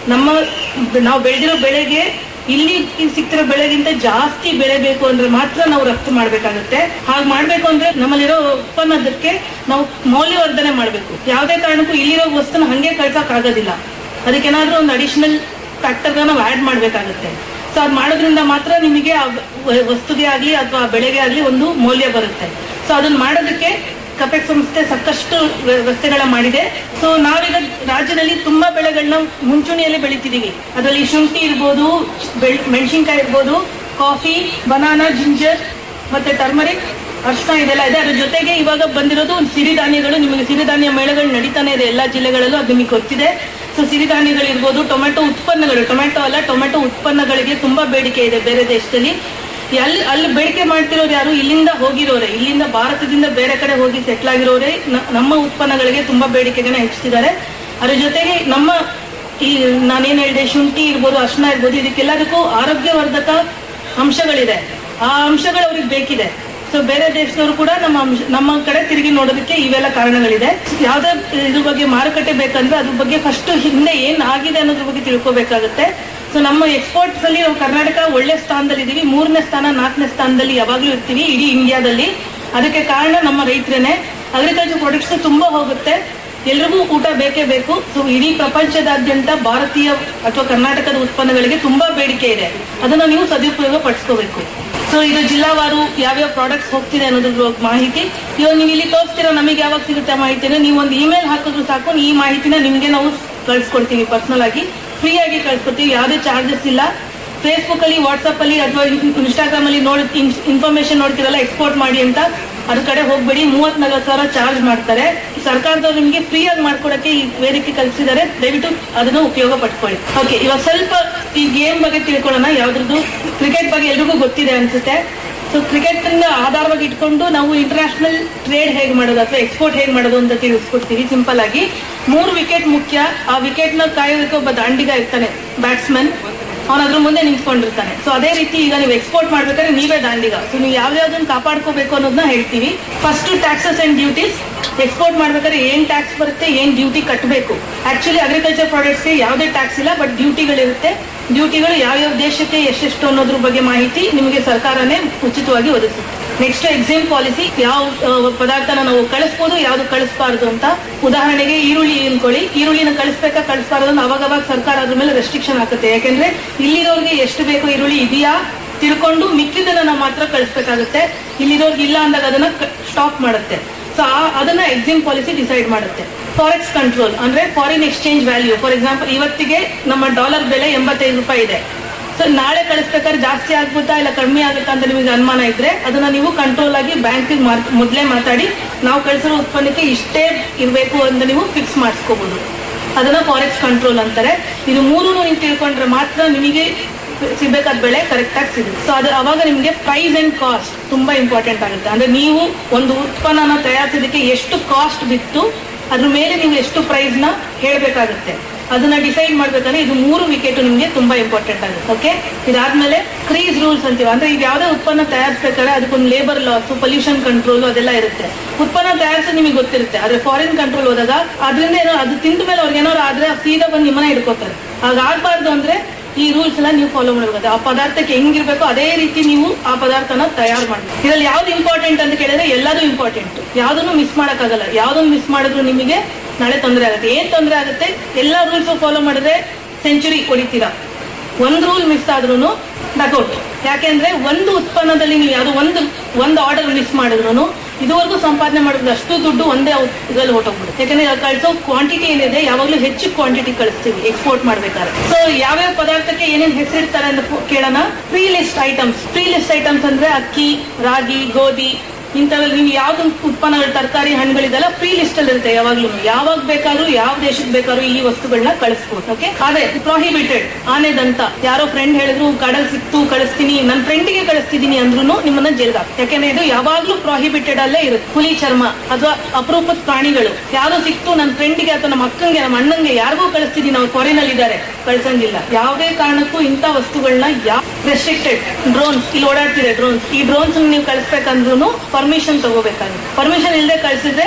ನಮ್ಮ ನಾವು ಬೆಳೆದಿರೋ ಬೆಳೆಗೆ ಇಲ್ಲಿ ಸಿಗ್ತಿರೋ ಬೆಳೆಗಿಂತ ಜಾಸ್ತಿ ಬೆಳೆ ಬೇಕು ಅಂದ್ರೆ ಮಾತ್ರ ನಾವು ರಫ್ತು ಮಾಡ್ಬೇಕಾಗುತ್ತೆ ಹಾಗೆ ಮಾಡ್ಬೇಕು ಅಂದ್ರೆ ನಮ್ಮಲ್ಲಿರೋ ಉತ್ಪನ್ನದಕ್ಕೆ ನಾವು ಮೌಲ್ಯವರ್ಧನೆ ಮಾಡಬೇಕು ಯಾವುದೇ ಕಾರಣಕ್ಕೂ ಇಲ್ಲಿರೋ ವಸ್ತುನ ಹಂಗೆ ಕಳ್ಸಕ್ ಆಗೋದಿಲ್ಲ ಅದಕ್ಕೇನಾದ್ರೂ ಒಂದು ಅಡಿಷನಲ್ ಫ್ಯಾಕ್ಟರ್ನ ನಾವು ಆಡ್ ಮಾಡ್ಬೇಕಾಗುತ್ತೆ ಸೊ ಅದ್ ಮಾಡೋದ್ರಿಂದ ಮಾತ್ರ ನಿಮಗೆ ಆ ವ- ವಸ್ತುಗೆ ಆಗ್ಲಿ ಅಥವಾ ಬೆಳೆಗೆ ಆಗ್ಲಿ ಒಂದು ಮೌಲ್ಯ ಬರುತ್ತೆ ಸೊ ಅದನ್ನ ಮಾಡೋದಕ್ಕೆ ಕಪೆಕ್ ಸಂಸ್ಥೆ ಸಾಕಷ್ಟು ವ್ಯವಸ್ಥೆಗಳ ಮಾಡಿದೆ ಸೊ ನಾವೀಗ ರಾಜ್ಯದಲ್ಲಿ ತುಂಬಾ ಬೆಳೆಗಳನ್ನ ಮುಂಚೂಣಿಯಲ್ಲಿ ಬೆಳಿತಿದೀವಿ ಅದರಲ್ಲಿ ಶುಂಠಿ ಇರ್ಬೋದು ಬೆಳ್- ಮೆಣಸಿನ್ಕಾಯಿ ಇರ್ಬೋದು ಕಾಫಿ ಬನಾನಾ ಜಿಂಜರ್ ಮತ್ತೆ ಟರ್ಮರಿಕ್ ಅರ್ಶನ ಇದೆಲ್ಲ ಇದೆ ಅದ್ರ ಜೊತೆಗೆ ಇವಾಗ ಬಂದಿರೋದು ಒಂದು ಸಿರಿಧಾನ್ಯಗಳು ನಿಮಗೆ ಸಿರಿಧಾನ್ಯ ಮೇಳಗಳು ನಡೀತಾನೆ ಇದೆ ಎಲ್ಲಾ ಜಿಲ್ಲೆಗಳಲ್ಲೂ ಅದು ನಿಮಗೆ ಗೊತ್ತಿದೆ ಸೊ ಸಿರಿಧಾನ್ಯಗಳಿರ್ಬೋದು ಟೊಮೆಟೊ ಉತ್ಪನ್ನಗಳು ಟೊಮೆಟೊ ಅಲ್ಲ ಟೊಮೆಟೊ ಉತ್ಪನ್ನಗಳಿಗೆ ತುಂಬಾ ಬೇಡಿಕೆ ಇದೆ ಬೇರೆ ದೇಶದಲ್ಲಿ ಅಲ್ಲಿ ಅಲ್ಲಿ ಬೇಡಿಕೆ ಮಾಡ್ತಿರೋರು ಯಾರು ಇಲ್ಲಿಂದ ಹೋಗಿರೋರೆ ಇಲ್ಲಿಂದ ಭಾರತದಿಂದ ಬೇರೆ ಕಡೆ ಹೋಗಿ ಸೆಟ್ಲ್ ಆಗಿರೋರೆ ನ- ನಮ್ಮ ಉತ್ಪನ್ನಗಳಿಗೆ ತುಂಬಾ ಬೇಡಿಕೆಗಳನ್ನ ಹೆಚ್ಚಿಸಿದ್ದಾರೆ ಅದ್ರ ಜೊತೆಗೆ ನಮ್ಮ ಈ ನಾನೇನ್ ಹೇಳಿದೆ ಶುಂಠಿ ಇರ್ಬೋದು ಅರ್ಶನ ಇರ್ಬೋದು ಇದಕ್ಕೆಲ್ಲದಕ್ಕೂ ಆರೋಗ್ಯವರ್ಧಕ ಅಂಶಗಳಿದೆ ಆ ಅಂಶಗಳು ಅವ್ರಿಗೆ ಬೇಕಿದೆ ಸೊ ಬೇರೆ ದೇಶದವರು ಕೂಡ ನಮ್ಮ ಅಂಶ- ನಮ್ಮ ಕಡೆ ತಿರುಗಿ ನೋಡೋದಕ್ಕೆ ಇವೆಲ್ಲ ಕಾರಣಗಳಿದೆ ಯಾವ್ದೇ ಇದ್ರ ಬಗ್ಗೆ ಮಾರುಕಟ್ಟೆ ಬೇಕಂದ್ರೆ ಅದ್ರ ಬಗ್ಗೆ ಫಸ್ಟ್ ಹಿಂದೆ ಏನ್ ಆಗಿದೆ ಅನ್ನೋದ್ರ ಬಗ್ಗೆ ತಿಳ್ಕೊಬೇಕಾಗುತ್ತೆ ಸೊ ನಮ್ಮ ಎಕ್ಸ್ಪೋರ್ಟ್ಸ್ ಅಲ್ಲಿ ನಾವು ಕರ್ನಾಟಕ ಒಳ್ಳೆ ಸ್ಥಾನದಲ್ಲಿ ಇದೀವಿ ಮೂರನೇ ಸ್ಥಾನ ನಾಲ್ಕನೇ ಸ್ಥಾನದಲ್ಲಿ ಯಾವಾಗ್ಲೂ ಇರ್ತೀವಿ ಇಡೀ ಇಂಡಿಯಾದಲ್ಲಿ ಅದಕ್ಕೆ ಕಾರಣ ನಮ್ಮ ರೈತರೇನೆ ಅಗ್ರಿಕಲ್ಚರ್ ಪ್ರಾಡಕ್ಟ್ಸ್ ತುಂಬಾ ಹೋಗುತ್ತೆ ಎಲ್ರಿಗೂ ಊಟ ಬೇಕೇ ಬೇಕು ಸೊ ಇಡೀ ಪ್ರಪಂಚದಾದ್ಯಂತ ಭಾರತೀಯ ಅಥವಾ ಕರ್ನಾಟಕದ ಉತ್ಪನ್ನಗಳಿಗೆ ತುಂಬಾ ಬೇಡಿಕೆ ಇದೆ ಅದನ್ನ ನೀವು ಸದುಪಯೋಗ ಪಡಿಸ್ಕೋಬೇಕು ಸೊ ಇದು ಜಿಲ್ಲಾವಾರು ಯಾವ್ಯಾವ ಪ್ರಾಡಕ್ಟ್ಸ್ ಹೋಗ್ತಿದೆ ಅನ್ನೋದ್ರ ಬಗ್ಗೆ ಮಾಹಿತಿ ಇವಾಗ ನೀವು ಇಲ್ಲಿ ತೋರಿಸ್ತೀರಾ ನಮಗೆ ಯಾವಾಗ ಸಿಗುತ್ತೆ ಆ ಮಾಹಿತಿನ ನೀವು ಒಂದು ಇಮೇಲ್ ಹಾಕಿದ್ರು ಸಾಕು ಈ ಮಾಹಿತಿನ ನಿಮ್ಗೆ ನಾವು ಕಳ್ಸ್ಕೊಡ್ತೀವಿ ಪರ್ಸನಲ್ ಆಗಿ ಫ್ರೀ ಆಗಿ ಕಳ್ಸ್ಕೊಡ್ತೀವಿ ಯಾವುದೇ ಚಾರ್ಜಸ್ ಇಲ್ಲ ಫೇಸ್ಬುಕ್ ಅಲ್ಲಿ ವಾಟ್ಸ್ಆಪ್ ಅಲ್ಲಿ ಅಥವಾ ಇನ್ಸ್ಟಾಗ್ರಾಮ್ ಅಲ್ಲಿ ನೋಡಿ ಇನ್ಫಾರ್ಮೇಶನ್ ನೋಡ್ತಿರಲ್ಲ ಎಕ್ಸ್ಪೋರ್ಟ್ ಮಾಡಿ ಅಂತ ಅದ್ರ ಕಡೆ ಹೋಗ್ಬೇಡಿ ಮೂವತ್ ನಲ್ವತ್ತು ಸಾವಿರ ಚಾರ್ಜ್ ಮಾಡ್ತಾರೆ ಸರ್ಕಾರದವ್ರು ನಿಮ್ಗೆ ಫ್ರೀ ಆಗಿ ಮಾಡ್ಕೊಡಕ್ಕೆ ಈ ವೇದಿಕೆ ಕಲ್ಸಿದ್ದಾರೆ ದಯವಿಟ್ಟು ಅದನ್ನ ಉಪಯೋಗ ಪಡ್ಕೊಳ್ಳಿ ಓಕೆ ಇವಾಗ ಸ್ವಲ್ಪ ಈ ಗೇಮ್ ಬಗ್ಗೆ ತಿಳ್ಕೊಳ್ಳೋಣ ಯಾವ್ದ್ರದ್ದು ಕ್ರಿಕೆಟ್ ಬಗ್ಗೆ ಎಲ್ರಿಗೂ ಗೊತ್ತಿದೆ ಅನ್ಸುತ್ತೆ ಸೊ ಕ್ರಿಕೆಟ್ ಆಧಾರವಾಗಿ ಇಟ್ಕೊಂಡು ನಾವು ಇಂಟರ್ನ್ಯಾಷನಲ್ ಟ್ರೇಡ್ ಹೇಗೆ ಮಾಡೋದು ಅಥವಾ ಎಕ್ಸ್ಪೋರ್ಟ್ ಹೇಗೆ ಮಾಡೋದು ಅಂತ ತಿಳಿಸ್ಕೊಡ್ತೀವಿ ಸಿಂಪಲ್ ಆಗಿ ಮೂರು ವಿಕೆಟ್ ಮುಖ್ಯ ಆ ವಿಕೆಟ್ ನ ಕಾಯೋದಕ್ಕೆ ಒಬ್ಬ ದಾಂಡಿಗ ಇರ್ತಾನೆ ಬ್ಯಾಟ್ಸ್ಮನ್ ಅವನ ಅದ್ರ ಮುಂದೆ ನಿಂತ್ಕೊಂಡಿರ್ತಾನೆ ಸೊ ಅದೇ ರೀತಿ ಈಗ ನೀವು ಎಕ್ಸ್ಪೋರ್ಟ್ ಮಾಡ್ಬೇಕಾದ್ರೆ ನೀವೇ ದಾಂಡಿಗ ಸೊ ನೀವು ಯಾವ್ದಾವ್ದನ್ನ ಕಾಪಾಡ್ಕೋಬೇಕು ಅನ್ನೋದನ್ನ ಹೇಳ್ತೀವಿ first taxes and duties export ಮಾಡ್ಬೇಕಾದ್ರೆ ಏನ್ ಟ್ಯಾಕ್ಸ್ ಬರುತ್ತೆ ಏನ್ ಡ್ಯೂಟಿ ಕಟ್ಟಬೇಕು ಆಕ್ಚುಲಿ ಅಗ್ರಿಕಲ್ಚರ್ ಪ್ರಾಡಕ್ಟ್ಸ್ಗೆ ಯಾವುದೇ ಟ್ಯಾಕ್ಸ್ ಇಲ್ಲ ಬಟ್ ಡ್ಯೂಟಿಗಳಿರುತ್ತೆ ಡ್ಯೂಟಿಗಳು ಯಾವ್ಯಾವ ದೇಶಕ್ಕೆ ಎಷ್ಟೆಷ್ಟು ಅನ್ನೋದ್ರ ಬಗ್ಗೆ ಮಾಹಿತಿ ನಿಮಗೆ ಸರ್ಕಾರನೇ ಉಚಿತವಾಗಿ ಒದಗಿಸುತ್ತೆ ನೆಕ್ಸ್ಟ್ ಎಕ್ಸಿಮ್ ಪಾಲಿಸಿ ಯಾವ ಆ, ಪದಾರ್ಥನ ನಾವು ಕಳಿಸ್ಬೋದು ಯಾವ್ದು ಕಳಿಸ್ಬಾರ್ದು ಅಂತ ಉದಾಹರಣೆಗೆ ಈರುಳ್ಳಿ ಅನ್ಕೊಳ್ಳಿ ಈರುಳ್ಳಿನ ಕಳಿಸ್ಬೇಕಾ ಕಳಿಸ್ಬಾರ್ದು ಅಂತ ಅವಾಗ ಅವಾಗ ಸರ್ಕಾರ ಅದ್ರ ಮೇಲೆ ರೆಸ್ಟ್ರಿಕ್ಷನ್ ಹಾಕುತ್ತೆ ಯಾಕೆಂದ್ರೆ ಇಲ್ಲಿರೋರ್ಗೆ ಎಷ್ಟು ಬೇಕು ಈರುಳ್ಳಿ ಇದೆಯಾ ತಿಳ್ಕೊಂಡು ಮಿಕ್ಕಿದನ್ನ ನಾವು ಮಾತ್ರ ಕಳಿಸ್ಬೇಕಾಗುತ್ತೆ ಇಲ್ಲಿರೋರ್ಗೆ ಇಲ್ಲ ಅಂದಾಗ ಅದನ್ನ ಸ್ಟಾಪ್ ಮಾಡುತ್ತೆ ಸೊ ಅದನ್ನ ಎಕ್ಸಿಮ್ ಪಾಲಿಸಿ ಡಿಸೈಡ್ ಮಾಡುತ್ತೆ ಫಾರೆಕ್ಸ್ ಕಂಟ್ರೋಲ್ ಅಂದ್ರೆ foreign exchange value for example ಇವತ್ತಿಗೆ ನಮ್ಮ ಡಾಲರ್ ಬೆಲೆ ಎಂಬತ್ತೈದು ರೂಪಾಯಿ ಇದೆ ಸೊ ನಾಳೆ ಕಳಿಸ್ಬೇಕಾದ್ರೆ ಜಾಸ್ತಿ ಆಗ್ಬೋದಾ ಇಲ್ಲ ಕಡಿಮೆ ಆಗುತ್ತಾ ಅಂತ ನಿಮಗೆ ಅನುಮಾನ ಇದ್ರೆ ಅದನ್ನ ನೀವು ಕಂಟ್ರೋಲ್ ಆಗಿ ಬ್ಯಾಂಕ್ ಮೊದಲೇ ಮಾತಾಡಿ ನಾವು ಕಳಿಸಿರೋ ಉತ್ಪನ್ನಕ್ಕೆ ಇಷ್ಟೇ ಇರಬೇಕು ಅಂತ ನೀವು ಫಿಕ್ಸ್ ಮಾಡಿಸ್ಕೋಬಹುದು ಅದನ್ನ ಫಾರೆಕ್ಸ್ ಕಂಟ್ರೋಲ್ ಅಂತಾರೆ ಇದು ಮೂರು ನೀವು ತಿಳ್ಕೊಂಡ್ರೆ ಮಾತ್ರ ನಿಮಗೆ ಸಿಗ್ಬೇಕಾದ ಬೆಳೆ ಕರೆಕ್ಟ್ ಆಗಿ ಸಿಗುತ್ತೆ ಸೊ ಅದು ಅವಾಗ ನಿಮಗೆ ಪ್ರೈಸ್ ಅಂಡ್ ಕಾಸ್ಟ್ ತುಂಬಾ ಇಂಪಾರ್ಟೆಂಟ್ ಆಗುತ್ತೆ ಅಂದ್ರೆ ನೀವು ಒಂದು ಉತ್ಪನ್ನನ ತಯಾರಿಸೋದಕ್ಕೆ ಎಷ್ಟು ಕಾಸ್ಟ್ ಬಿತ್ತು ಅದ್ರ ಮೇಲೆ ನೀವು ಎಷ್ಟು ಪ್ರೈಸ್ ನ ಹೇಳ್ಬೇಕಾಗುತ್ತೆ ಅದನ್ನ ಡಿಸೈಡ್ ಮಾಡ್ಬೇಕಂದ್ರೆ ಇದು ಮೂರು ವಿಕೆಟ್ ನಿಮ್ಗೆ ತುಂಬಾ ಇಂಪಾರ್ಟೆಂಟ್ ಆಗುತ್ತೆ ಓಕೆ ಇದಾದ್ಮೇಲೆ ಕ್ರೀಸ್ ರೂಲ್ಸ್ ಅಂತೀವಿ ಅಂದ್ರೆ ಈಗ ಯಾವ್ದೇ ಉತ್ಪನ್ನ ತಯಾರಿಸ್ಬೇಕಾದ್ರೆ ಅದಕ್ಕೊಂದು ಲೇಬರ್ ಲಾಸ್ ಪೊಲ್ಯೂಷನ್ ಕಂಟ್ರೋಲ್ ಅದೆಲ್ಲ ಇರುತ್ತೆ ಉತ್ಪನ್ನ ತಯಾರಿಸೋದು ನಿಮಗೆ ಗೊತ್ತಿರುತ್ತೆ ಆದ್ರೆ ಫಾರಿನ್ ಕಂಟ್ರೋಲ್ ಹೋದಾಗ ಅದರಿಂದ ಏನೋ ಅದು ತಿಂದ ಮೇಲೆ ಅವ್ರಿಗೆ ಏನಾದ್ರು ಆದ್ರೆ ಸೀದಾ ಬಂದು ನಿಮ್ಮನ್ನ ಹಿಡ್ಕೋತಾರೆ ಹಾಗಾಗ್ಬಾರ್ದು ಅಂದ್ರೆ ಈ ರೂಲ್ಸ್ ಎಲ್ಲ ನೀವು ಫಾಲೋ ಮಾಡಬೇಕು ಆ ಪದಾರ್ಥಕ್ಕೆ ಹೆಂಗಿರ್ಬೇಕು ಅದೇ ರೀತಿ ನೀವು ಆ ಪದಾರ್ಥನ ತಯಾರು ಮಾಡಬೇಕು ಇದ್ರಲ್ಲಿ ಯಾವ್ದು ಇಂಪಾರ್ಟೆಂಟ್ ಅಂತ ಕೇಳಿದ್ರೆ ಎಲ್ಲದೂ ಇಂಪಾರ್ಟೆಂಟ್ ಯಾವ್ದನ್ನು ಮಿಸ್ ಮಾಡಕ್ಕಾಗಲ್ಲ ಯಾವ್ದನ್ನು ಮಿಸ್ ಮಾಡಿದ್ರು ನಿಮಗೆ ನಾಳೆ ತೊಂದರೆ ಆಗುತ್ತೆ ಏನ್ ತೊಂದರೆ ಆಗುತ್ತೆ ಎಲ್ಲಾ ರೂಲ್ಸ್ ಫಾಲೋ ಮಾಡಿದ್ರೆ ಸೆಂಚುರಿ ಹೊಡಿತೀರಾ ಒಂದ್ ರೂಲ್ ಮಿಸ್ ಆದ್ರೂ ಡಕೌಟ್ ಯಾಕೆಂದ್ರೆ ಒಂದು ಉತ್ಪನ್ನದಲ್ಲಿ ನೀವು ಯಾವ್ದು ಒಂದು ಒಂದು ಆರ್ಡರ್ ಮಿಸ್ ಮಾಡಿದ್ರು ಇದುವರೆಗೂ ಸಂಪಾದನೆ ಮಾಡಿದ್ರೆ ಅಷ್ಟು ದುಡ್ಡು ಒಂದೇ ಇದ್ರಲ್ಲಿ ಹೊಟ್ಟೋಗ್ಬಿಡುತ್ತೆ ಯಾಕಂದ್ರೆ ಇವಾಗ ಕಳಿಸೋ ಕ್ವಾಂಟಿಟಿ ಏನಿದೆ ಯಾವಾಗ್ಲೂ ಹೆಚ್ಚು ಕ್ವಾಂಟಿಟಿ ಕಳಿಸ್ತೀವಿ ಎಕ್ಸ್ಪೋರ್ಟ್ ಮಾಡ್ಬೇಕಾದ್ರೆ ಸೊ ಯಾವ್ಯಾವ ಪದಾರ್ಥಕ್ಕೆ ಏನೇನ್ ಹೆಸರಿಡ್ತಾರೆ ಅಂತ ಫೋ- ಕೇಳೋಣ free list items free list items ಅಂದ್ರೆ ಅಕ್ಕಿ ರಾಗಿ ಗೋಧಿ ಇಂಥವೆಲ್ಲ ನೀವು ಯಾವ್ದು ಉತ್ಪನ್ನಗಳು ತರಕಾರಿ ಹಣ್ಣುಗಳಿದೆಲ್ಲ ಫ್ರೀ ಲಿಸ್ಟ್ ಅಲ್ಲಿ ಇರುತ್ತೆ ಯಾವಾಗ್ಲೂ ಯಾವಾಗ ಬೇಕಾದ್ರೂ ಯಾವ ದೇಶಕ್ಕೆ ಬೇಕಾದ್ರೂ ಈ ವಸ್ತುಗಳನ್ನ ಕಳಿಸ್ಬೋದು ಓಕೆ ಅದೇ ಪ್ರೊಹಿಬಿಟೆಡ್ ಆನೆದಂತ ಯಾರೋ ಫ್ರೆಂಡ್ ಹೇಳಿದ್ರು ಕಡಲ್ ಸಿಕ್ತು ಕಳಿಸ್ತೀನಿ ನನ್ನ ಫ್ರೆಂಡಿಗೆ ಕಳಿಸ್ತಿದೀನಿ ಅಂದ್ರೂ ನಿಮ್ಮನ್ನ ಜೈಲ್ಗೆ ಹಾಕ್ತಾರೆ. ಯಾಕೆಂದ್ರೆ ಇದು ಯಾವಾಗ್ಲೂ ಪ್ರೊಹಿಬಿಟೆಡ್ ಅಲ್ಲೇ ಇರುತ್ತೆ ಹುಲಿ ಚರ್ಮ ಅಥವಾ ಅಪರೂಪದ ಪ್ರಾಣಿಗಳು ಯಾರೋ ಸಿಕ್ತು ನನ್ನ ಫ್ರೆಂಡಿಗೆ ಅಥವಾ ನಮ್ಮ ಅಕ್ಕಂಗೆ ನಮ್ಮ ಅಣ್ಣಂಗೆ ಯಾರಿಗೂ ಕಳಿಸ್ತಿದೀನಿ ಅವ್ರು ಫಾರಿನ್ ಅಲ್ಲಿ ಇದ್ದಾರೆ ಕಳ್ಸಂಗಿಲ್ಲ ಯಾವುದೇ ಕಾರಣಕ್ಕೂ ಇಂಥ ವಸ್ತುಗಳನ್ನ ಯಾ ರೆಸ್ಟ್ರಿಕ್ಟೆಡ್ ಡ್ರೋನ್ಸ್ ಇಲ್ಲಿ ಓಡಾಡ್ತಿದೆ ಡ್ರೋನ್ಸ್ ಈ ಡ್ರೋನ್ಸ್ ನೀವು ಕಳಿಸ್ಬೇಕಂದ್ರೂ ಪರ್ಮಿಷನ್ ತಗೋಬೇಕಾಗುತ್ತೆ ಪರ್ಮಿಷನ್ ಇಲ್ಲದೆ ಕಳಿಸಿದ್ರೆ